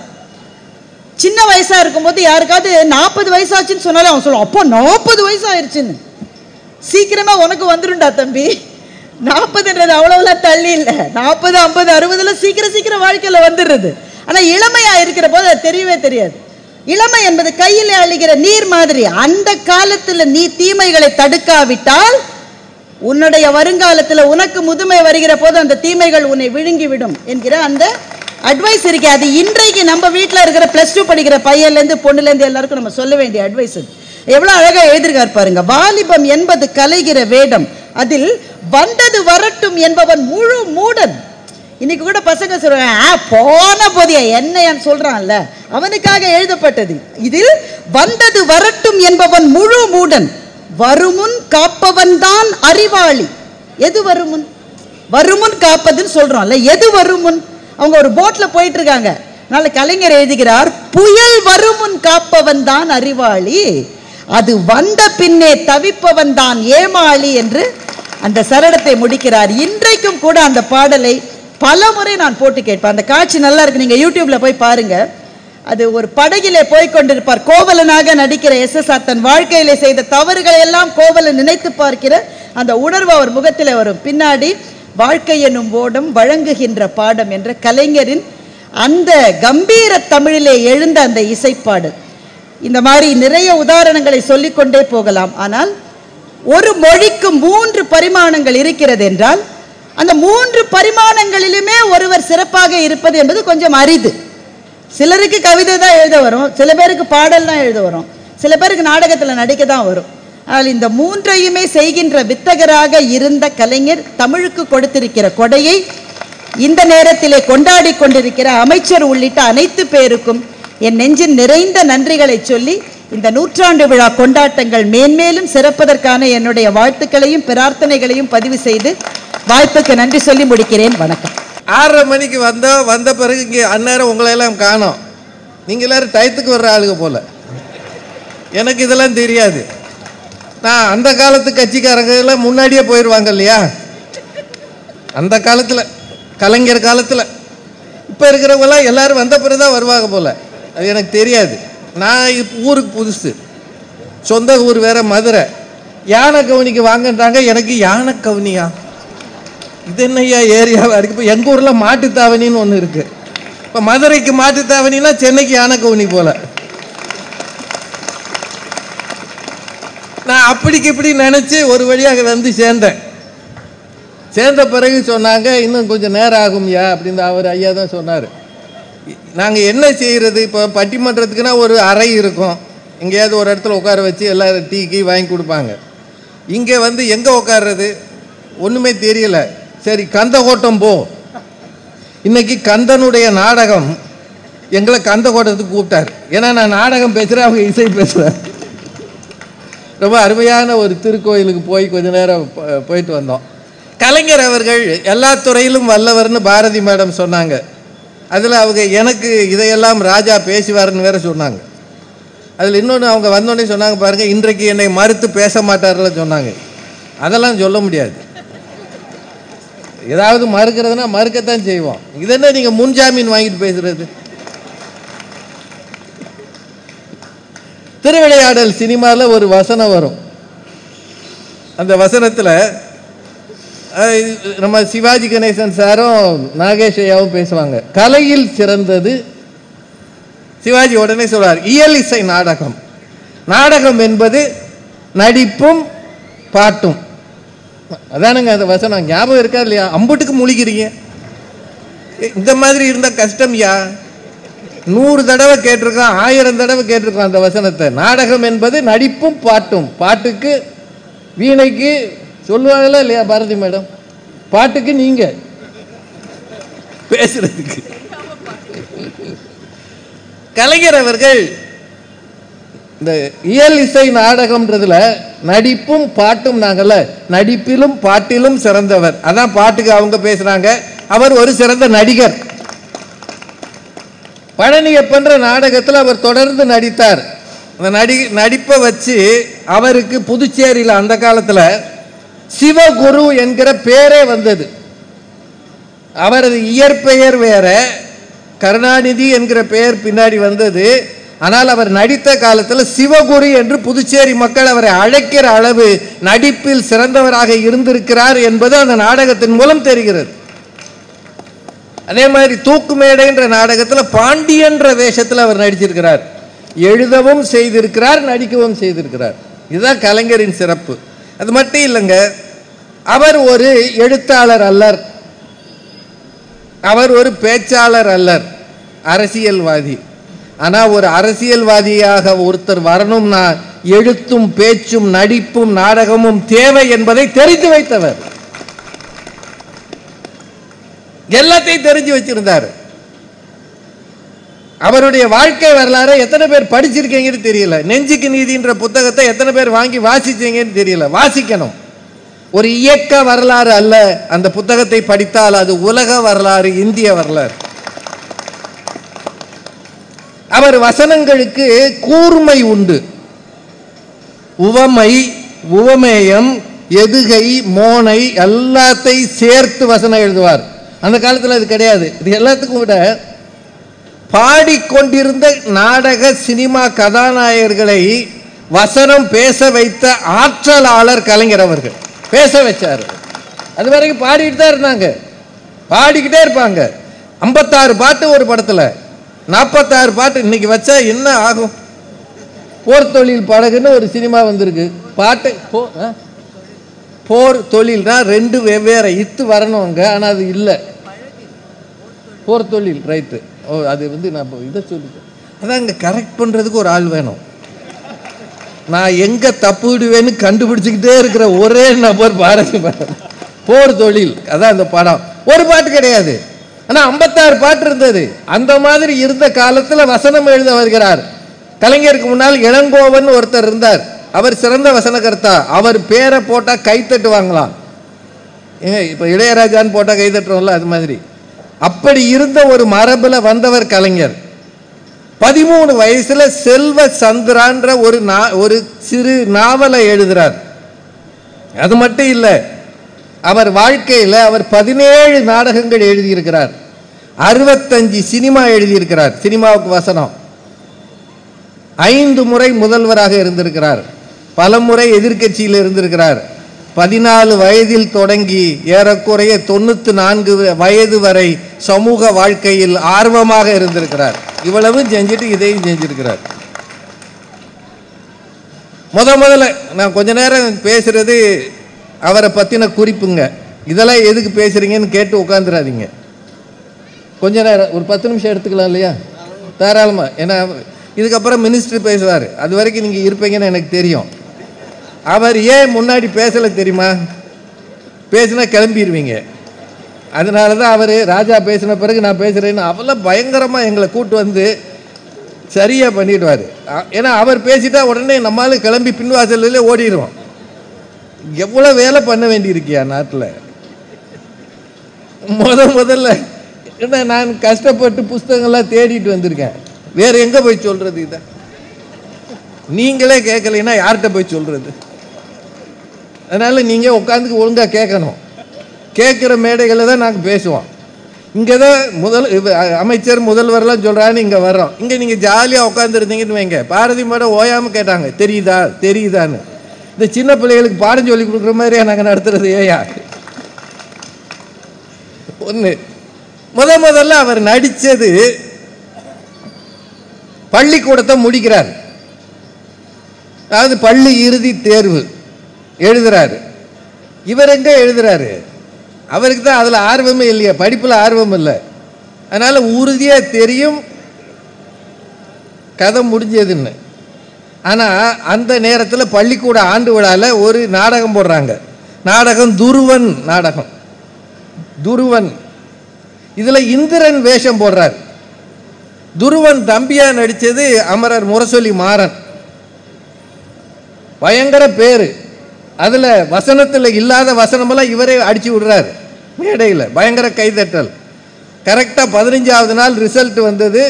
சின்ன வயசா இருக்கும்போது யாருக்காவது நாற்பது வயசாச்சுன்னு சொன்னாலே அவன் சொல்லுவான் அப்போ நாற்பது வயசு ஆயிடுச்சுன்னு சீக்கிரமா உனக்கு வந்துரும்டா தம்பி நாற்பதுன்றது அவ்வளவுலாம் தள்ளி இல்லை நாற்பது ஐம்பது அறுபதுல சீக்கிரம் சீக்கிரம் வாழ்க்கையில வந்துடுறது ஆனா இளமையா இருக்கிற போது அது தெரியவே தெரியாது இளமை என்பது கையில் அழிகிற நீர் மாதிரி அந்த காலத்துல நீ தீமைகளை தடுக்காவிட்டால் உன்னுடைய வருங்காலத்துல உனக்கு முதுமை வருகிற போது அந்த தீமைகள் உன்னை விழுங்கி விடும் என்கிற அந்த அட்வைஸ் இருக்கு அது இன்றைக்கு நம்ம வீட்டில் இருக்கிற ப்ளஸ் டூ படிக்கிற பையன்லேருந்து பொண்ணுலேருந்து எல்லாருக்கும் நம்ம சொல்ல வேண்டிய அட்வைஸ் அது எவ்வளோ அழகாக எழுதிருக்கார் பாருங்க வாலிபம் என்பது கலைகிற வேடம் அதில் வந்தது வரட்டும் என்பவன் முழு மூடன் இன்னைக்கு கூட பசங்க சொல்றாங்க "ஆ, போன போதிய என்னையான்னு சொல்றான்ல அவனுக்காக எழுதப்பட்டது இதில் வந்தது வரட்டும் என்பவன் முழு மூடன் வருமுன் காப்பவன் தான் அறிவாளி எது வருமுன் வருமுன் காப்பதுன்னு சொல்றோம்ல எது வருமுன் அவங்க ஒரு போட்ல போயிட்டு இருக்காங்க நல்ல கலைஞர் எழுதுகிறார் புயல் வருமுன் காப்பவன் தான் அறிவாளி அது வந்த பின்னே தவிப்பவன் தான் ஏமாளி என்று அந்த சரணத்தை முடிக்கிறார் இன்றைக்கும் கூட அந்த பாடலை பல முறை நான் போட்டு கேட்பேன் அந்த காட்சி நல்லா இருக்கு நீங்க யூடியூப்ல போய் பாருங்க அது ஒரு படகிலே போய் கொண்டிருப்பார் கோவலனாக நடிக்கிற எஸ் எஸ் ஆர் தன் வாழ்க்கையிலே செய்த தவறுகளை எல்லாம் கோவலன் நினைத்து பார்க்கிற அந்த உணர்வு அவர் முகத்தில் வரும் பின்னாடி வாழ்க்கை என்னும் ஓடம் வழங்குகின்ற பாடம் என்ற கலைஞரின் அந்த கம்பீர தமிழிலே எழுந்த அந்த இசைப்பாடல் இந்த மாதிரி நிறைய உதாரணங்களை சொல்லிக்கொண்டே போகலாம் ஆனால் ஒரு மொழிக்கு மூன்று பரிமாணங்கள் இருக்கிறது என்றால் அந்த மூன்று பரிமாணங்களிலுமே ஒருவர் சிறப்பாக இருப்பது என்பது கொஞ்சம் அரிது சிலருக்கு கவிதை தான் எழுத வரும் சில பேருக்கு பாடல் தான் எழுத வரும் சில பேருக்கு நாடகத்தில் நடிக்க தான் வரும் ஆனால் இந்த மூன்றையுமே செய்கின்ற வித்தகராக இருந்த கலைஞர் தமிழுக்கு கொடுத்திருக்கிற கொடையை இந்த நேரத்திலே கொண்டாடி கொண்டிருக்கிற அமைச்சர் உள்ளிட்ட அனைத்து பேருக்கும் என் நெஞ்சின் நிறைந்த நன்றிகளை சொல்லி இந்த நூற்றாண்டு விழா கொண்டாட்டங்கள் மேன்மேலும் சிறப்பதற்கான என்னுடைய வாழ்த்துக்களையும் பிரார்த்தனைகளையும் பதிவு செய்து வாய்ப்புக்கு நன்றி சொல்லி முடிக்கிறேன் வணக்கம் ஆறரை மணிக்கு வந்தோம் வந்த பிறகு இங்கே அந்நேரம் உங்களை எல்லாம் காணோம் நீங்கள் எல்லாரும் டயத்துக்கு வர்ற ஆளுங்க போல எனக்கு இதெல்லாம் தெரியாது நான் அந்த காலத்து கட்சிக்காரங்க எல்லாம் முன்னாடியே போயிடுவாங்க இல்லையா அந்த காலத்தில் கலைஞர் காலத்தில் இப்போ இருக்கிறவங்களாம் எல்லாரும் வந்த பிறகு தான் வருவாங்க போல அது எனக்கு தெரியாது நான் இப்ப ஊருக்கு புதுசு சொந்த ஊர் வேற மதுரை யானை கவுனிக்கு வாங்கன்றாங்க எனக்கு யானை கவுனியா இது என்னய்யா ஏரியாவாக இருக்கு இப்போ எங்கள் ஊரில் மாட்டுத்தாவணின்னு ஒன்று இருக்கு இப்போ மதுரைக்கு மாட்டுத்தாவணினா சென்னைக்கு யானைக்கவுனி போல நான் அப்படிக்கு இப்படி நினச்சி ஒரு வழியாக வந்து சேர்ந்தேன் சேர்ந்த பிறகு சொன்னாங்க இன்னும் கொஞ்சம் நேரம் ஆகும்யா அப்படின்னு அவர் ஐயா தான் சொன்னார் நாங்கள் என்ன செய்கிறது இப்போ பட்டிமன்றத்துக்குன்னா ஒரு அறை இருக்கும் எங்கேயாவது ஒரு இடத்துல உட்கார வச்சு எல்லாரும் டீ கீ வாங்கி கொடுப்பாங்க இங்கே வந்து எங்கே உட்கார்றது ஒன்றுமே தெரியல சரி கந்த கோட்டம் போ இன்னைக்கு கந்தனுடைய நாடகம் எங்களை கந்த கோட்டத்துக்கு கூப்பிட்டார் ஏன்னா நான் நாடகம் பேசுகிறேன் அவங்க இசை பேசுகிறேன் ரொம்ப அருமையான ஒரு திருக்கோயிலுக்கு போய் கொஞ்ச நேரம் போ- போயிட்டு வந்தோம் கலைஞர் அவர்கள் எல்லா துறையிலும் வல்லவர்னு பாரதி மேடம் சொன்னாங்க அதில் அவங்க எனக்கு இதையெல்லாம் ராஜா பேசுவார்னு வேற சொன்னாங்க அதில் இன்னொன்று அவங்க வந்தோடனே சொன்னாங்க பாருங்க இன்றைக்கு என்னை மறுத்து பேச மாட்டார்ல சொன்னாங்க அதெல்லாம் சொல்ல முடியாது ஏதாவது மறுக்கிறதுனா மறுக்கத்தான் செய்வோம் இது என்ன நீங்கள் முன்ஜாமீன் வாங்கிட்டு பேசுறது திருவிளையாடல் சினிமாவில் ஒரு வசனம் வரும் அந்த வசனத்தில் நம்ம சிவாஜி கணேசன் சாரும் நாகேஷ் ஐயாவும் பேசுவாங்க கலையில் சிறந்தது சிவாஜி உடனே சொல்றார் இயல் இசை நாடகம் நாடகம் என்பது நடிப்பும் பாட்டும் அதானுங்க அந்த வசனம் ஞாபகம் இருக்கா இல்லையா அம்புட்டுக்கு முழிக்கிறீங்க ஏ, இந்த மாதிரி இருந்தால் கஷ்டம்யா நூறு தடவை கேட்டிருக்கோம் ஆயிரம் தடவை கேட்டிருக்கோம் அந்த வசனத்தை நாடகம் என்பது நடிப்பும் பாட்டும் பாட்டுக்கு வீணைக்கு சொல்லுவாங்கல்ல இல்லையா பாரதி மேடம் பாட்டுக்கு நீங்க பேசுறதுக்கு கலைஞர் அவர்கள் இந்த இயல் இசை நாடகம்ன்றதுல நடிப்பும் பாட்டும் நாங்கள்ல நடிப்பிலும் பாட்டிலும் சிறந்தவர் அதான் பாட்டுக்கு அவங்க பேசுறாங்க அவர் ஒரு சிறந்த நடிகர் பழனியப்பன்ற நாடகத்தில் அவர் தொடர்ந்து நடித்தார் அந்த நடி நடிப்பை வச்சு அவருக்கு புதுச்சேரியில் அந்த காலத்தில் சிவகுரு என்கிற பேரே வந்தது அவரது இயற்பெயர் வேற கருணாநிதி என்கிற பெயர் பின்னாடி வந்தது ஆனால் அவர் நடித்த காலத்தில் சிவகுரு என்று புதுச்சேரி மக்கள் அவரை அழைக்கிற அளவு நடிப்பில் சிறந்தவராக இருந்திருக்கிறார் என்பது அந்த நாடகத்தின் மூலம் தெரிகிறது அதே மாதிரி தூக்கு மேடைன்ற நாடகத்தில் பாண்டியன்ற வேஷத்தில் அவர் நடிச்சிருக்கிறார் எழுதவும் செய்திருக்கிறார் நடிக்கவும் செய்திருக்கிறார் இதுதான் கலைஞரின் சிறப்பு அது மட்டும் இல்லைங்க அவர் ஒரு எழுத்தாளர் அல்லர் அவர் ஒரு பேச்சாளர் அல்லர் அரசியல்வாதி ஆனால் ஒரு அரசியல்வாதியாக ஒருத்தர் வரணும்னா எழுத்தும் பேச்சும் நடிப்பும் நாடகமும் தேவை என்பதை தெரிந்து வைத்தவர் எல்லாத்தையும் தெரிஞ்சு வச்சிருந்தார் அவருடைய வாழ்க்கை வரலாறு எத்தனை பேர் படிச்சிருக்கீங்கன்னு தெரியல நெஞ்சுக்கு நீதின்ற புத்தகத்தை எத்தனை பேர் வாங்கி வாசிச்சீங்கன்னு தெரியல வாசிக்கணும் ஒரு இயக்க வரலாறு அல்ல அந்த புத்தகத்தை படித்தால் அது உலக வரலாறு இந்திய வரலாறு அவர் வசனங்களுக்கு கூர்மை உண்டு உவமை உவமேயம் எதுகை மோனை எல்லாத்தையும் சேர்த்து வசனம் எழுதுவார் அந்த காலத்தில் அது கிடையாது இது எல்லாத்துக்கும் விட பாடிக்கொண்டிருந்த நாடக சினிமா கதாநாயகர்களை வசனம் பேச வைத்த ஆற்றலாளர் கலைஞர் அவர்கள் பேச வச்சார் அது வரைக்கும் பாடிட்டு தான் இருந்தாங்க பாடிக்கிட்டே இருப்பாங்க ஐம்பத்தாறு பாட்டு ஒரு படத்தில் நாற்பத்தாறு பாட்டு இன்னைக்கு வச்சா என்ன ஆகும் போர் தொழில் படகுன்னு ஒரு சினிமா வந்திருக்கு பாட்டு போ ஆ? போர் தொழில்னா ரெண்டு வெவ்வேறு இத்து வரணும் அங்கே ஆனால் அது இல்லை போர் தொழில் ரைட்டு ஓ அது வந்து நான் இப்போ இதை சொல்லிட்டேன் அதான் இங்கே கரெக்ட் பண்ணுறதுக்கு ஒரு ஆள் வேணும் நான் எங்க தப்புடுவேன்னு கண்டுபிடிச்சுக்கிட்டே இருக்கிற ஒரே நபர் பாரதி பாரதி போர் தொழில் அதான் அந்த படம் ஒரு பாட்டு கிடையாது ஆனா ஐம்பத்தாறு பாட்டு இருந்தது அந்த மாதிரி இருந்த காலத்துல வசனம் எழுத வருகிறார் கலைஞருக்கு முன்னால் இளங்கோவன் ஒருத்தர் இருந்தார் அவர் சிறந்த வசனகர்த்தா அவர் பேரை போட்டா கைத்தட்டு வாங்கலாம் ஏங்க இப்போ இளையராஜான்னு போட்டால் கை தட்டுறோம்ல அது மாதிரி அப்படி இருந்த ஒரு மரபுல வந்தவர் கலைஞர் பதிமூணு வயசுல செல்வ சந்திரான்ற ஒரு நா ஒரு சிறு நாவலை எழுதுறார் அது மட்டும் இல்லை அவர் வாழ்க்கையில் அவர் பதினேழு நாடகங்கள் எழுதியிருக்கிறார் அறுபத்தஞ்சு சினிமா எழுதியிருக்கிறார் சினிமாவுக்கு வசனம் ஐந்து முறை முதல்வராக இருந்திருக்கிறார் பல முறை எதிர்க்கட்சியில் இருந்திருக்கிறார் பதினாலு வயதில் தொடங்கி ஏறக்குறைய தொண்ணூத்தி நான்கு வயது வரை சமூக வாழ்க்கையில் ஆர்வமாக இருந்திருக்கிறார் இவ்வளவும் செஞ்சுட்டு இதையும் செஞ்சிருக்கிறார் முத முதல்ல நான் கொஞ்ச நேரம் பேசுறது அவரை பத்தின குறிப்புங்க இதெல்லாம் எதுக்கு பேசுறீங்கன்னு கேட்டு உட்காந்துடாதீங்க கொஞ்ச நேரம் ஒரு பத்து நிமிஷம் எடுத்துக்கலாம் இல்லையா தாராளமா ஏன்னா இதுக்கப்புறம் மினிஸ்டர் பேசுவார் அது வரைக்கும் நீங்கள் இருப்பீங்கன்னு எனக்கு தெரியும் அவர் ஏன் முன்னாடி பேசலை தெரியுமா பேசினா கிளம்பிடுவீங்க அதனால தான் அவர் ராஜா பேசின பிறகு நான் பேசுகிறேன்னு அவ்வளோ பயங்கரமாக எங்களை கூட்டு வந்து சரியாக பண்ணிடுவார் ஏன்னா அவர் பேசிட்டா உடனே நம்மளால கிளம்பி பின்வாசல்ல ஓடிடுவோம் எவ்வளோ வேலை பண்ண வேண்டியிருக்கியா நாட்டில் முத முதல்ல என்ன நான் கஷ்டப்பட்டு புஸ்தகங்கள்லாம் தேடிட்டு வந்திருக்கேன் வேற எங்கே போய் சொல்கிறது இதை நீங்களே கேட்கலைன்னா யார்கிட்ட போய் சொல்கிறது அதனால் நீங்கள் உட்காந்து ஒழுங்காக கேட்கணும் கேட்குற மேடைகளில் தான் நாங்கள் பேசுவோம் இங்கே தான் முதல் இவ- அமைச்சர் முதல்வர்லாம் சொல்கிறான்னு இங்கே வர்றோம் இங்கே நீங்கள் ஜாலியாக உட்காந்துருந்தீங்கன்னு வைங்க பாரதி மேடம் ஓயாமல் கேட்டாங்க தெரியுதா தெரியுதான்னு இந்த சின்ன பிள்ளைகளுக்கு பாடம் சொல்லி கொடுக்குற மாதிரியா நாங்கள் நடத்துறது ஏயா ஒன்று முத முதல்ல அவர் நடித்தது பள்ளிக்கூடத்தை முடிக்கிறார் அதாவது பள்ளி இறுதி தேர்வு எழுதுறாரு இவர் எங்க எழுதுறாரு அவருக்கு தான் அதில் ஆர்வமே இல்லையா படிப்பில் ஆர்வம் இல்லை அதனால உறுதியாக தெரியும் கதை முடிஞ்சதுன்னு ஆனால் அந்த நேரத்தில் பள்ளிக்கூட ஆண்டு விழாவில் ஒரு நாடகம் போடுறாங்க நாடகம் துருவன் நாடகம் துருவன் இதில் இந்திரன் வேஷம் போடுறார் துருவன் தம்பியா நடித்தது அமரர் முரசொலி மாறன் பயங்கர பேரு அதுல வசனத்துல இல்லாத வசனமெல்லாம் இவரே அடிச்சு விடுறாரு மேடையில் பயங்கர கைதட்டல் கரெக்டா பதினஞ்சாவது நாள் ரிசல்ட் வந்தது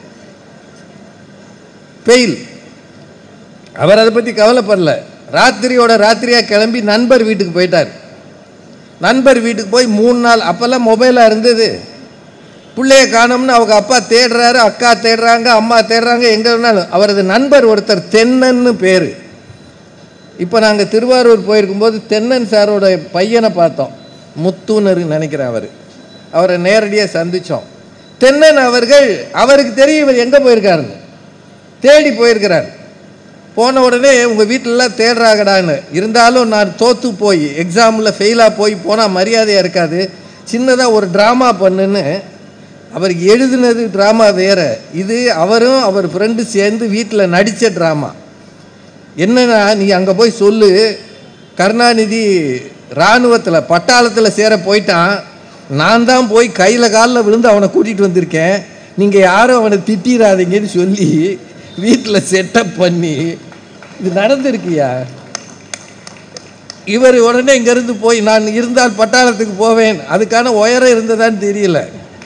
பெயில் அவர் அதை பத்தி கவலைப்படல ராத்திரியோட ராத்திரியா கிளம்பி நண்பர் வீட்டுக்கு போயிட்டார் நண்பர் வீட்டுக்கு போய் மூணு நாள் அப்பெல்லாம் மொபைலா இருந்தது பிள்ளைய காணோம்னு அவங்க அப்பா தேடுறாரு அக்கா தேடுறாங்க அம்மா தேடுறாங்க எங்க வேணாலும் அவரது நண்பர் ஒருத்தர் தென்னன்னு பேரு இப்போ நாங்கள் திருவாரூர் போயிருக்கும்போது தென்னன் சாரோட பையனை பார்த்தோம் முத்துன்னு நினைக்கிறேன் அவர் அவரை நேரடியாக சந்தித்தோம் தென்னன் அவர்கள் அவருக்கு தெரியும் இவர் எங்கே போயிருக்காருன்னு தேடி போயிருக்கிறார் போன உடனே உங்கள் வீட்டிலலாம் தேடுறாங்கடான்னு இருந்தாலும் நான் தோற்று போய் எக்ஸாமில் ஃபெயிலாக போய் போனால் மரியாதையாக இருக்காது சின்னதாக ஒரு ட்ராமா பண்ணுன்னு அவர் எழுதுனது ட்ராமா வேற இது அவரும் அவர் ஃப்ரெண்டு சேர்ந்து வீட்டில் நடித்த ட்ராமா என்னன்னா நீ அங்கே போய் சொல்லு கருணாநிதி இராணுவத்தில் பட்டாளத்தில் சேர போயிட்டான் நான் தான் போய் கையில் காலில் விழுந்து அவனை கூட்டிகிட்டு வந்திருக்கேன் நீங்கள் யாரும் அவனை திட்டிடாதீங்கன்னு சொல்லி வீட்டில் செட்டப் பண்ணி இது நடந்திருக்கியா இவர் உடனே இங்கேருந்து போய் நான் இருந்தால் பட்டாளத்துக்கு போவேன் அதுக்கான உயரம் இருந்ததான்னு தெரியல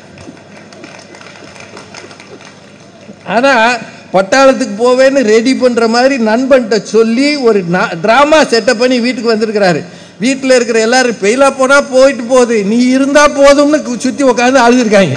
ஆனால் பட்டாளத்துக்கு போவேன்னு ரெடி பண்ணுற மாதிரி நண்பன்கிட்ட சொல்லி ஒரு ட்ராமா செட்டப் பண்ணி வீட்டுக்கு வந்திருக்கிறாரு வீட்டில் இருக்கிற எல்லாரும் பெயிலா போனால் போயிட்டு போகுது நீ இருந்தால் போதும்னு சுற்றி உட்காந்து அழுதுருக்காங்க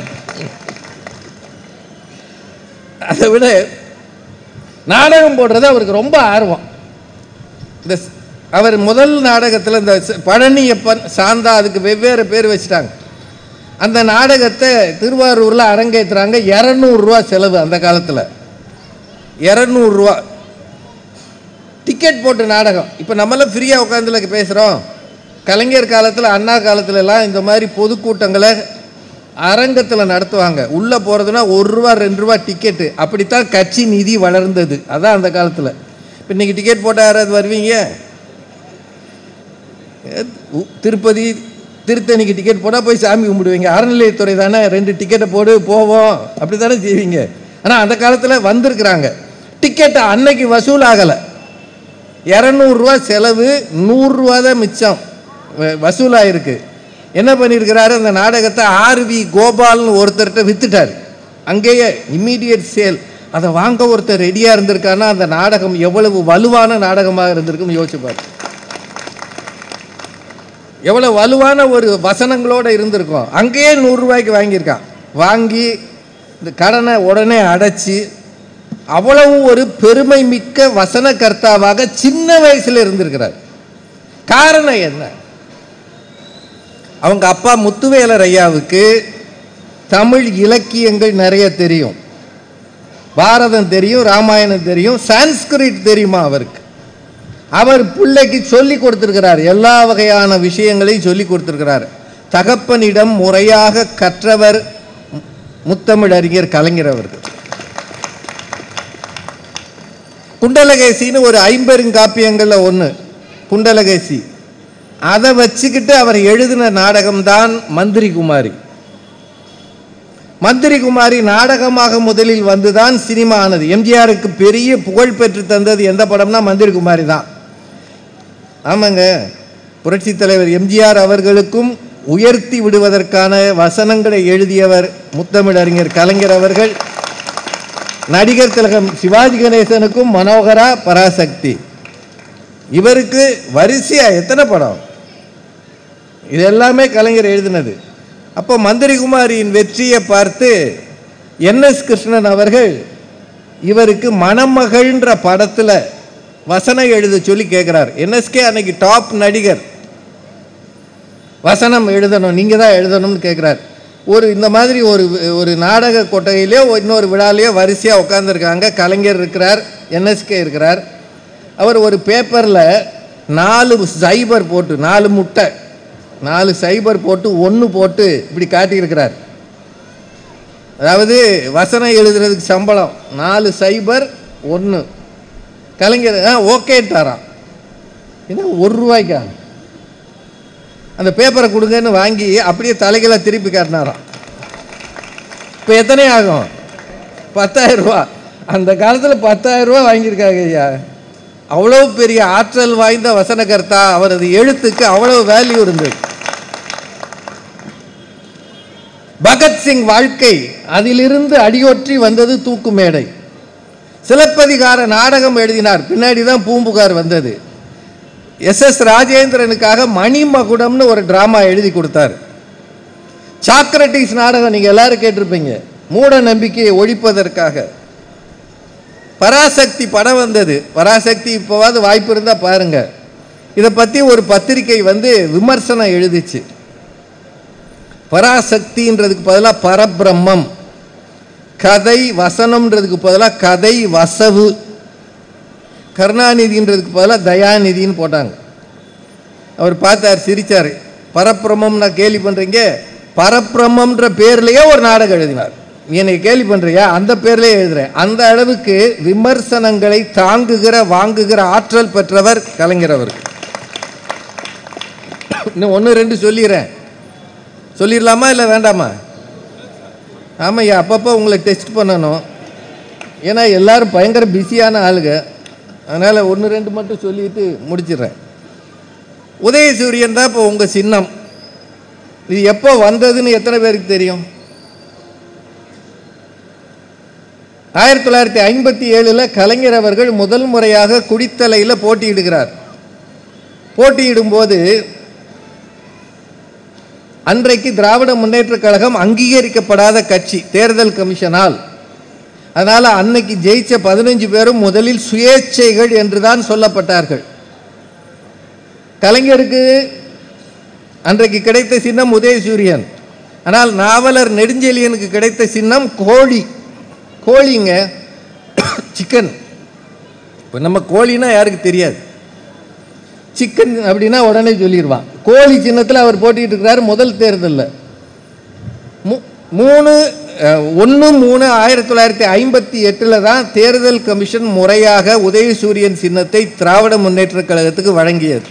அதை விட நாடகம் போடுறது அவருக்கு ரொம்ப ஆர்வம் இந்த ஸ்- அவர் முதல் நாடகத்தில் இந்த ச- பழனியப்பன் சாந்தா அதுக்கு வெவ்வேறு பேர் வச்சுட்டாங்க அந்த நாடகத்தை திருவாரூரில் அரங்கேற்றுறாங்க இரநூறுவா செலவு அந்த காலத்தில் இரநூறுவா டிக்கெட் போட்டு நாடகம் இப்போ நம்மளாம் ஃப்ரீயாக உட்காந்துல பேசுகிறோம் கலைஞர் காலத்தில் அண்ணா காலத்துல எல்லாம் இந்த மாதிரி பொதுக்கூட்டங்களை அரங்கத்தில் நடத்துவாங்க உள்ளே போகிறதுனா ஒரு ரூபா ரெண்டு ரூபா டிக்கெட்டு அப்படித்தான் கட்சி நிதி வளர்ந்தது அதான் அந்த காலத்தில் இப்ப இன்னைக்கு டிக்கெட் போட்டால் யாராவது வருவீங்க உ- திருப்பதி திருத்தணிக்கு டிக்கெட் போட்டால் போய் சாமி கும்பிடுவீங்க அறநிலையத்துறை தானே ரெண்டு டிக்கெட்டை போடு போவோம் அப்படி தானே செய்வீங்க ஆனால் அந்த காலத்தில் வந்திருக்கிறாங்க டிக்கெட்டை அன்னைக்கு வசூல் ஆகலை இரநூறுவா செலவு நூறுரூவா தான் மிச்சம் வ- வசூலாயிருக்கு என்ன பண்ணியிருக்கிறாரு அந்த நாடகத்தை ஆர்வி கோபால்னு ஒருத்தர்கிட்ட வித்துட்டார் அங்கேயே இம்மீடியட் சேல் அதை வாங்க ஒருத்தர் ரெடியாக இருந்திருக்காருன்னா அந்த நாடகம் எவ்வளவு வலுவான நாடகமாக இருந்திருக்குன்னு யோசிச்சு பாரு எவ்வளோ வலுவான ஒரு வசனங்களோட இருந்திருக்கும் அங்கேயே நூறுரூவாய்க்கு வாங்கியிருக்கான் வாங்கி இந்த கடனை உடனே அடைச்சி அவ்வளவு ஒரு பெருமை மிக்க வசனகர்த்தாவாக சின்ன வயசுல இருந்திருக்கிறார் காரணம் என்ன அவங்க அப்பா முத்துவேலர் ஐயாவுக்கு தமிழ் இலக்கியங்கள் நிறைய தெரியும் பாரதம் தெரியும் ராமாயணம் தெரியும் சான்ஸ்கிரிட் தெரியுமா அவருக்கு அவர் பிள்ளைக்கு சொல்லி கொடுத்திருக்கிறார் எல்லா வகையான விஷயங்களையும் சொல்லி கொடுத்திருக்கிறார் தகப்பனிடம் முறையாக கற்றவர் மு- முத்தமிழறிஞர் கலைஞர் அவர்கள் குண்டலகேசின்னு ஒரு ஐம்பெருங்காப்பியங்களில் ஒன்று குண்டலகேசி அதை வச்சுக்கிட்டு அவர் எழுதின நாடகம்தான் மந்திரி குமாரி மந்திரி குமாரி நாடகமாக முதலில் வந்துதான் சினிமா ஆனது எம்ஜிஆருக்கு பெரிய புகழ் பெற்று தந்தது எந்த படம்னா மந்திரி குமாரி தான் ஆமாங்க புரட்சி தலைவர் எம்ஜிஆர் அவர்களுக்கும் உயர்த்தி விடுவதற்கான வசனங்களை எழுதியவர் முத்தமிழறிஞர் கலைஞர் அவர்கள் நடிகர் திலகம் சிவாஜி கணேசனுக்கும் மனோகரா பராசக்தி இவருக்கு வரிசையா எத்தனை படம் இது எல்லாமே கலைஞர் எழுதினது அப்போ மந்திரி குமாரியின் வெற்றியை பார்த்து என்எஸ் கிருஷ்ணன் அவர்கள் இவருக்கு மணமகள்ன்ற படத்துல வசனம் எழுத சொல்லி கேட்குறார் என்எஸ்கே அன்னைக்கு டாப் நடிகர் வசனம் எழுதணும் நீங்கள் தான் எழுதணும்னு கேட்குறார் ஒரு இந்த மாதிரி ஒரு ஒரு நாடக கொட்டகையிலையோ இன்னொரு விழாலையோ வரிசையாக உட்காந்துருக்காங்க கலைஞர் இருக்கிறார் என்எஸ்கே இருக்கிறார் அவர் ஒரு பேப்பரில் நாலு சைபர் போட்டு நாலு முட்டை நாலு சைபர் போட்டு ஒன்று போட்டு இப்படி காட்டியிருக்கிறார் அதாவது வசனம் எழுதுறதுக்கு சம்பளம் நாலு சைபர் ஒன்று கலைஞர் ஆ ஓகேட்டாராம் என்ன ஒரு ரூபாய்க்கா அந்த பேப்பரை கொடுங்கன்னு வாங்கி அப்படியே தலைகளை திருப்பி காட்டினாராம் இப்போ எத்தனை ஆகும் பத்தாயிரம் ரூபா அந்த காலத்தில் பத்தாயிரம் ரூபா வாங்கியிருக்காங்க ஐயா அவ்வளவு பெரிய ஆற்றல் வாய்ந்த வசனகர்த்தா அவரது எழுத்துக்கு அவ்வளவு வேல்யூ இருந்தது பகத்சிங் வாழ்க்கை அதிலிருந்து அடியொற்றி வந்தது தூக்கு மேடை சிலப்பதிகார நாடகம் எழுதினார் பின்னாடி தான் பூம்புகார் வந்தது எஸ் எஸ் ராஜேந்திரனுக்காக மணிமகுடம்னு ஒரு டிராமா எழுதி கொடுத்தார் சாக்ரட்டிஸ் நாடகம் நீங்க எல்லாரும் கேட்டிருப்பீங்க மூட நம்பிக்கையை ஒழிப்பதற்காக பராசக்தி படம் வந்தது பராசக்தி இப்போவாது வாய்ப்பு இருந்தால் பாருங்க இதை பற்றி ஒரு பத்திரிகை வந்து விமர்சனம் எழுதிச்சு பராசக்தின்றதுக்கு பதிலாக பரபிரம்மம் கதை வசனம்ன்றதுக்கு பதிலாக கதை வசவு கருணாநிதின்றதுக்கு பதிலாக தயாநிதின்னு போட்டாங்க அவர் பார்த்தார் சிரிச்சார் பரப்பிரமம்னா கேலி பண்ணுறீங்க பரப்பிரமம்ன்ற பேர்லேயே ஒரு நாடகம் எழுதினார் என்னை கேலி பண்ணுறியா அந்த பேர்லேயே எழுதுறேன் அந்த அளவுக்கு விமர்சனங்களை தாங்குகிற வாங்குகிற ஆற்றல் பெற்றவர் கலைஞர் அவர் இன்னும் ஒன்று ரெண்டு சொல்லிடுறேன் சொல்லிடலாமா இல்லை வேண்டாமா ஆமாய்யா அப்பப்போ உங்களை டெஸ்ட் பண்ணணும் ஏன்னா எல்லாரும் பயங்கர பிஸியான ஆளுங்க அதனால் ஒன்று ரெண்டு மட்டும் சொல்லிட்டு முடிச்சிடுறேன் உதயசூரியன் தான் இப்போ உங்கள் சின்னம் இது எப்போ வந்ததுன்னு எத்தனை பேருக்கு தெரியும் ஆயிரத்தி தொள்ளாயிரத்தி ஐம்பத்தி ஏழில் கலைஞர் அவர்கள் முதல் முறையாக குடித்தலையில் போட்டியிடுகிறார் போட்டியிடும்போது அன்றைக்கு திராவிட முன்னேற்றக் கழகம் அங்கீகரிக்கப்படாத கட்சி தேர்தல் கமிஷனால் அதனால் அன்னைக்கு ஜெயிச்ச பதினஞ்சு பேரும் முதலில் சுயேட்சைகள் என்று தான் சொல்லப்பட்டார்கள் கலைஞருக்கு அன்றைக்கு கிடைத்த சின்னம் உதயசூரியன் ஆனால் நாவலர் நெடுஞ்செழியனுக்கு கிடைத்த சின்னம் கோழி கோழிங்க சிக்கன் இப்போ நம்ம கோழின்னா யாருக்கு தெரியாது சிக்கன் அப்படின்னா உடனே சொல்லிடுவான் கோழி சின்னத்தில் அவர் போட்டிட்டு இருக்கிறாரு முதல் தேர்தலில் மூ மூணு ஒன்று மூணு ஆயிரத்தி தொள்ளாயிரத்தி ஐம்பத்தி எட்டில் தான் தேர்தல் கமிஷன் முறையாக உதயசூரியன் சின்னத்தை திராவிட முன்னேற்றக் கழகத்துக்கு வழங்கியது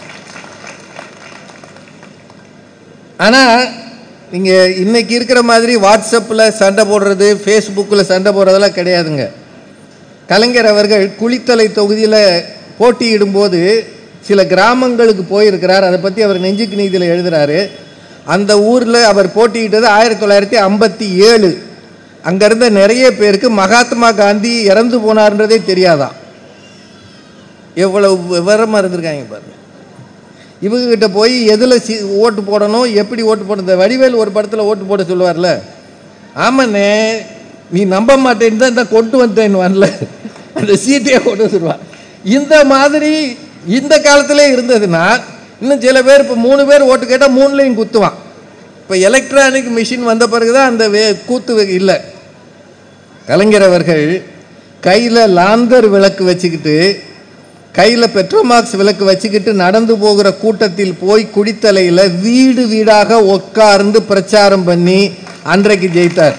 ஆனால் நீங்கள் இன்னைக்கு இருக்கிற மாதிரி வாட்ஸ்அப்பில் சண்டை போடுறது ஃபேஸ்புக்கில் சண்டை போடுறதெல்லாம் கிடையாதுங்க கலைஞர் அவர்கள் குளித்தலை தொகுதியில் போட்டியிடும்போது சில கிராமங்களுக்கு போயிருக்கிறார் அதை பற்றி அவர் நெஞ்சுக்கு நீதியில் எழுதுறாரு அந்த ஊரில் அவர் போட்டியிட்டது ஆயிரத்தி தொள்ளாயிரத்தி ஐம்பத்தி ஏழு அங்கே இருந்த நிறைய பேருக்கு மகாத்மா காந்தி இறந்து போனார்ன்றதே தெரியாதான் எவ்வளவு விவரமாக இருந்திருக்காங்க பாருங்க இவங்ககிட்ட போய் எதில் சி ஓட்டு போடணும் எப்படி ஓட்டு போடணும் இந்த வடிவேல் ஒரு படத்தில் ஓட்டு போட சொல்லுவார்ல ஆமாண்ணே நீ நம்ப மாட்டேன்னு தான் இந்த கொண்டு வந்தேன்னு வரல அந்த சீட்டையே கொண்டு வந்துடுவான் இந்த மாதிரி இந்த காலத்திலே இருந்ததுன்னா இன்னும் சில பேர் இப்போ மூணு பேர் ஓட்டு கேட்டால் மூணுலேயும் குத்துவான் இப்போ எலக்ட்ரானிக் மிஷின் வந்த பிறகு தான் அந்த வே கூத்து இல்லை கலைஞர் அவர்கள் கையில் லாந்தர் விளக்கு வச்சுக்கிட்டு கையில் பெட்ரோமாக்ஸ் விளக்கு வச்சுக்கிட்டு நடந்து போகிற கூட்டத்தில் போய் குடித்தலையில் வீடு வீடாக உட்கார்ந்து பிரச்சாரம் பண்ணி அன்றைக்கு ஜெயித்தார்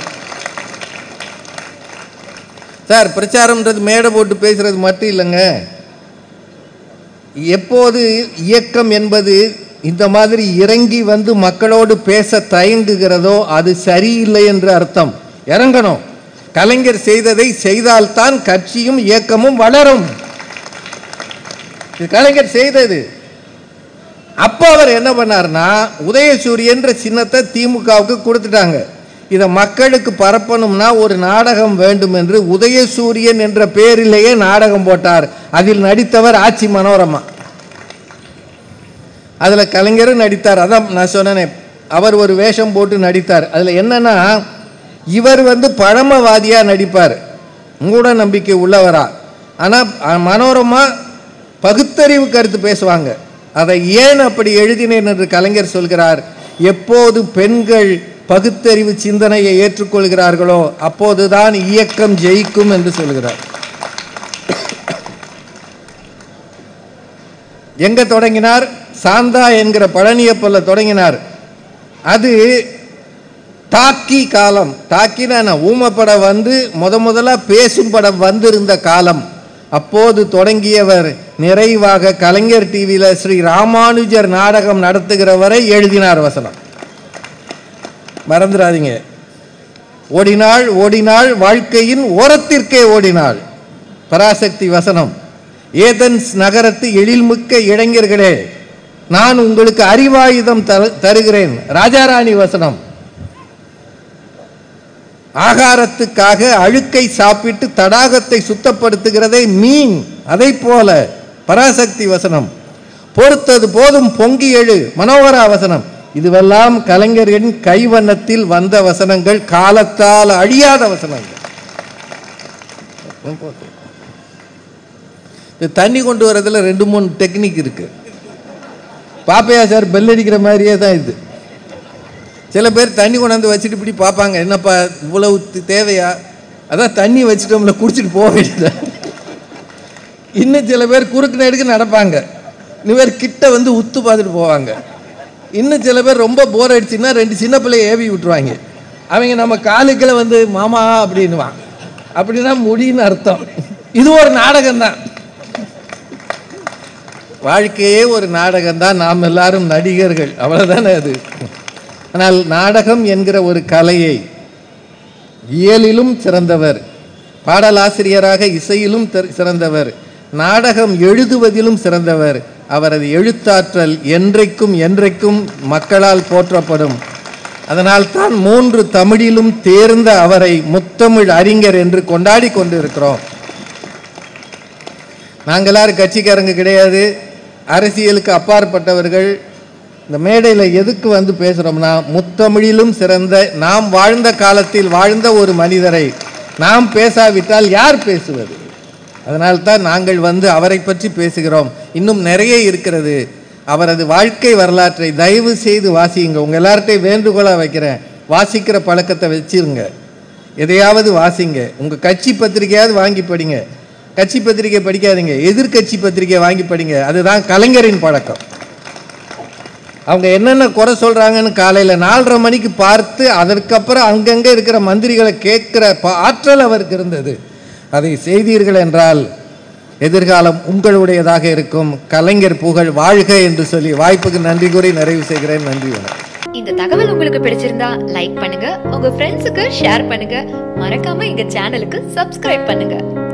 சார் பிரச்சாரம்ன்றது மேடை போட்டு பேசுறது மட்டும் இல்லைங்க எப்போது இயக்கம் என்பது இந்த மாதிரி இறங்கி வந்து மக்களோடு பேச தயங்குகிறதோ அது சரியில்லை என்று அர்த்தம் இறங்கணும் கலைஞர் செய்ததை செய்தால்தான் கட்சியும் இயக்கமும் வளரும் இது கலைஞர் செய்தது அப்போ அவர் என்ன பண்ணார்னா உதயசூரியன்ற சின்னத்தை திமுகவுக்கு கொடுத்துட்டாங்க இதை மக்களுக்கு பரப்பணும்னா ஒரு நாடகம் வேண்டும் என்று உதயசூரியன் என்ற பெயரிலேயே நாடகம் போட்டார் அதில் நடித்தவர் ஆட்சி மனோரமா அதில் கலைஞரும் நடித்தார் அதான் நான் சொன்னேனே அவர் ஒரு வேஷம் போட்டு நடித்தார் அதில் என்னன்னா இவர் வந்து பழமவாதியாக நடிப்பார் மூட நம்பிக்கை உள்ளவரா ஆனால் மனோரமா பகுத்தறிவு கருத்து பேசுவாங்க அதை ஏன் அப்படி எழுதினேன் என்று கலைஞர் சொல்கிறார் எப்போது பெண்கள் பகுத்தறிவு சிந்தனையை ஏற்றுக்கொள்கிறார்களோ அப்போதுதான் இயக்கம் ஜெயிக்கும் என்று சொல்கிறார் எங்க தொடங்கினார் சாந்தா என்கிற பழனியப்பல்ல தொடங்கினார் அது டாக்கி காலம் டாக்கினா ஊமப்படம் வந்து முத முதலா பேசும் படம் வந்திருந்த காலம் அப்போது தொடங்கியவர் நிறைவாக கலைஞர் டிவியில் ஸ்ரீ ராமானுஜர் நாடகம் நடத்துகிற வரை எழுதினார் வசனம் மறந்துடாதீங்க ஓடினாள் ஓடினாள் வாழ்க்கையின் ஓரத்திற்கே ஓடினாள் பராசக்தி வசனம் ஏதன்ஸ் நகரத்து எழில்மிக்க இளைஞர்களே நான் உங்களுக்கு அறிவாயுதம் தரு தருகிறேன் ராஜாராணி வசனம் ஆகாரத்துக்காக அழுக்கை சாப்பிட்டு தடாகத்தை சுத்தப்படுத்துகிறதே மீன் அதை போல பராசக்தி வசனம் பொறுத்தது போதும் பொங்கி எழு மனோகரா வசனம் இதுவெல்லாம் கலைஞரின் கைவண்ணத்தில் வந்த வசனங்கள் காலத்தால் அழியாத வசனங்கள் இது தண்ணி கொண்டு வரதுல ரெண்டு மூணு டெக்னிக் இருக்கு பாப்பையா சார் பெல் அடிக்கிற மாதிரியே தான் இது சில பேர் தண்ணி கொண்டாந்து வச்சுட்டு இப்படி பார்ப்பாங்க என்னப்பா இவ்வளவு தி- தேவையா அதான் தண்ணி வச்சுட்டோம்ல குடிச்சிட்டு போக வேண்டியது இன்னும் சில பேர் குறுக்கு நெடுக்கு நடப்பாங்க இன்னும் பேர் கிட்ட வந்து உத்து பார்த்துட்டு போவாங்க இன்னும் சில பேர் ரொம்ப போர் அடிச்சுன்னா ரெண்டு சின்ன பிள்ளைய ஏவி விட்டுருவாங்க அவங்க நம்ம காலுக்குள்ள வந்து மாமா அப்படின்னுவான் அப்படின்னா முடின்னு அர்த்தம் இது ஒரு நாடகம் தான் வாழ்க்கையே ஒரு நாடகம் தான் நாம் எல்லாரும் நடிகர்கள் அவ்வளவுதானே அது ஆனால் நாடகம் என்கிற ஒரு கலையை இயலிலும் சிறந்தவர் பாடலாசிரியராக இசையிலும் தெர்- சிறந்தவர் நாடகம் எழுதுவதிலும் சிறந்தவர் அவரது எழுத்தாற்றல் என்றைக்கும் என்றைக்கும் மக்களால் போற்றப்படும் அதனால் தான் மூன்று தமிழிலும் தேர்ந்த அவரை முத்தமிழ் அறிஞர் என்று கொண்டாடி கொண்டிருக்கிறோம் நாங்கள் எல்லாரும் கட்சிக்காரங்க கிடையாது அரசியலுக்கு அப்பாற்பட்டவர்கள் இந்த மேடையில் எதுக்கு வந்து பேசுகிறோம்னா முத்தமிழிலும் சிறந்த நாம் வாழ்ந்த காலத்தில் வாழ்ந்த ஒரு மனிதரை நாம் பேசாவிட்டால் யார் பேசுவது அதனால்தான் நாங்கள் வந்து அவரை பற்றி பேசுகிறோம் இன்னும் நிறைய இருக்கிறது அவரது வாழ்க்கை வரலாற்றை தயவு செய்து வாசியுங்க உங்கள் எல்லார்ட்டையும் வேண்டுகோளாக வைக்கிறேன் வாசிக்கிற பழக்கத்தை வச்சிருங்க எதையாவது வாசிங்க உங்கள் கட்சி பத்திரிக்கையாவது வாங்கி படிங்க கட்சி பத்திரிக்கை படிக்காதீங்க எதிர்க்கட்சி பத்திரிக்கை வாங்கி படிங்க அதுதான் கலைஞரின் பழக்கம் அவங்க என்னென்ன குறை சொல்கிறாங்கன்னு காலையில் நாலரை மணிக்கு பார்த்து அதற்கப்புறம் அங்கங்கே இருக்கிற மந்திரிகளை கேட்குற பா- ஆற்றல் அவருக்கு இருந்தது அதை செய்தீர்கள் என்றால் எதிர்காலம் உங்களுடையதாக இருக்கும் கலைஞர் புகழ் வாழ்க என்று சொல்லி வாய்ப்புக்கு நன்றி கூறி நிறைவு செய்கிறேன் நன்றி வணக்கம் இந்த தகவல் உங்களுக்கு பிடிச்சிருந்தா லைக் பண்ணுங்க உங்க ஃப்ரெண்ட்ஸுக்கு ஷேர் பண்ணுங்க மறக்காம எங்க சேனலுக்கு சப்ஸ்கிரைப் பண்ணுங்க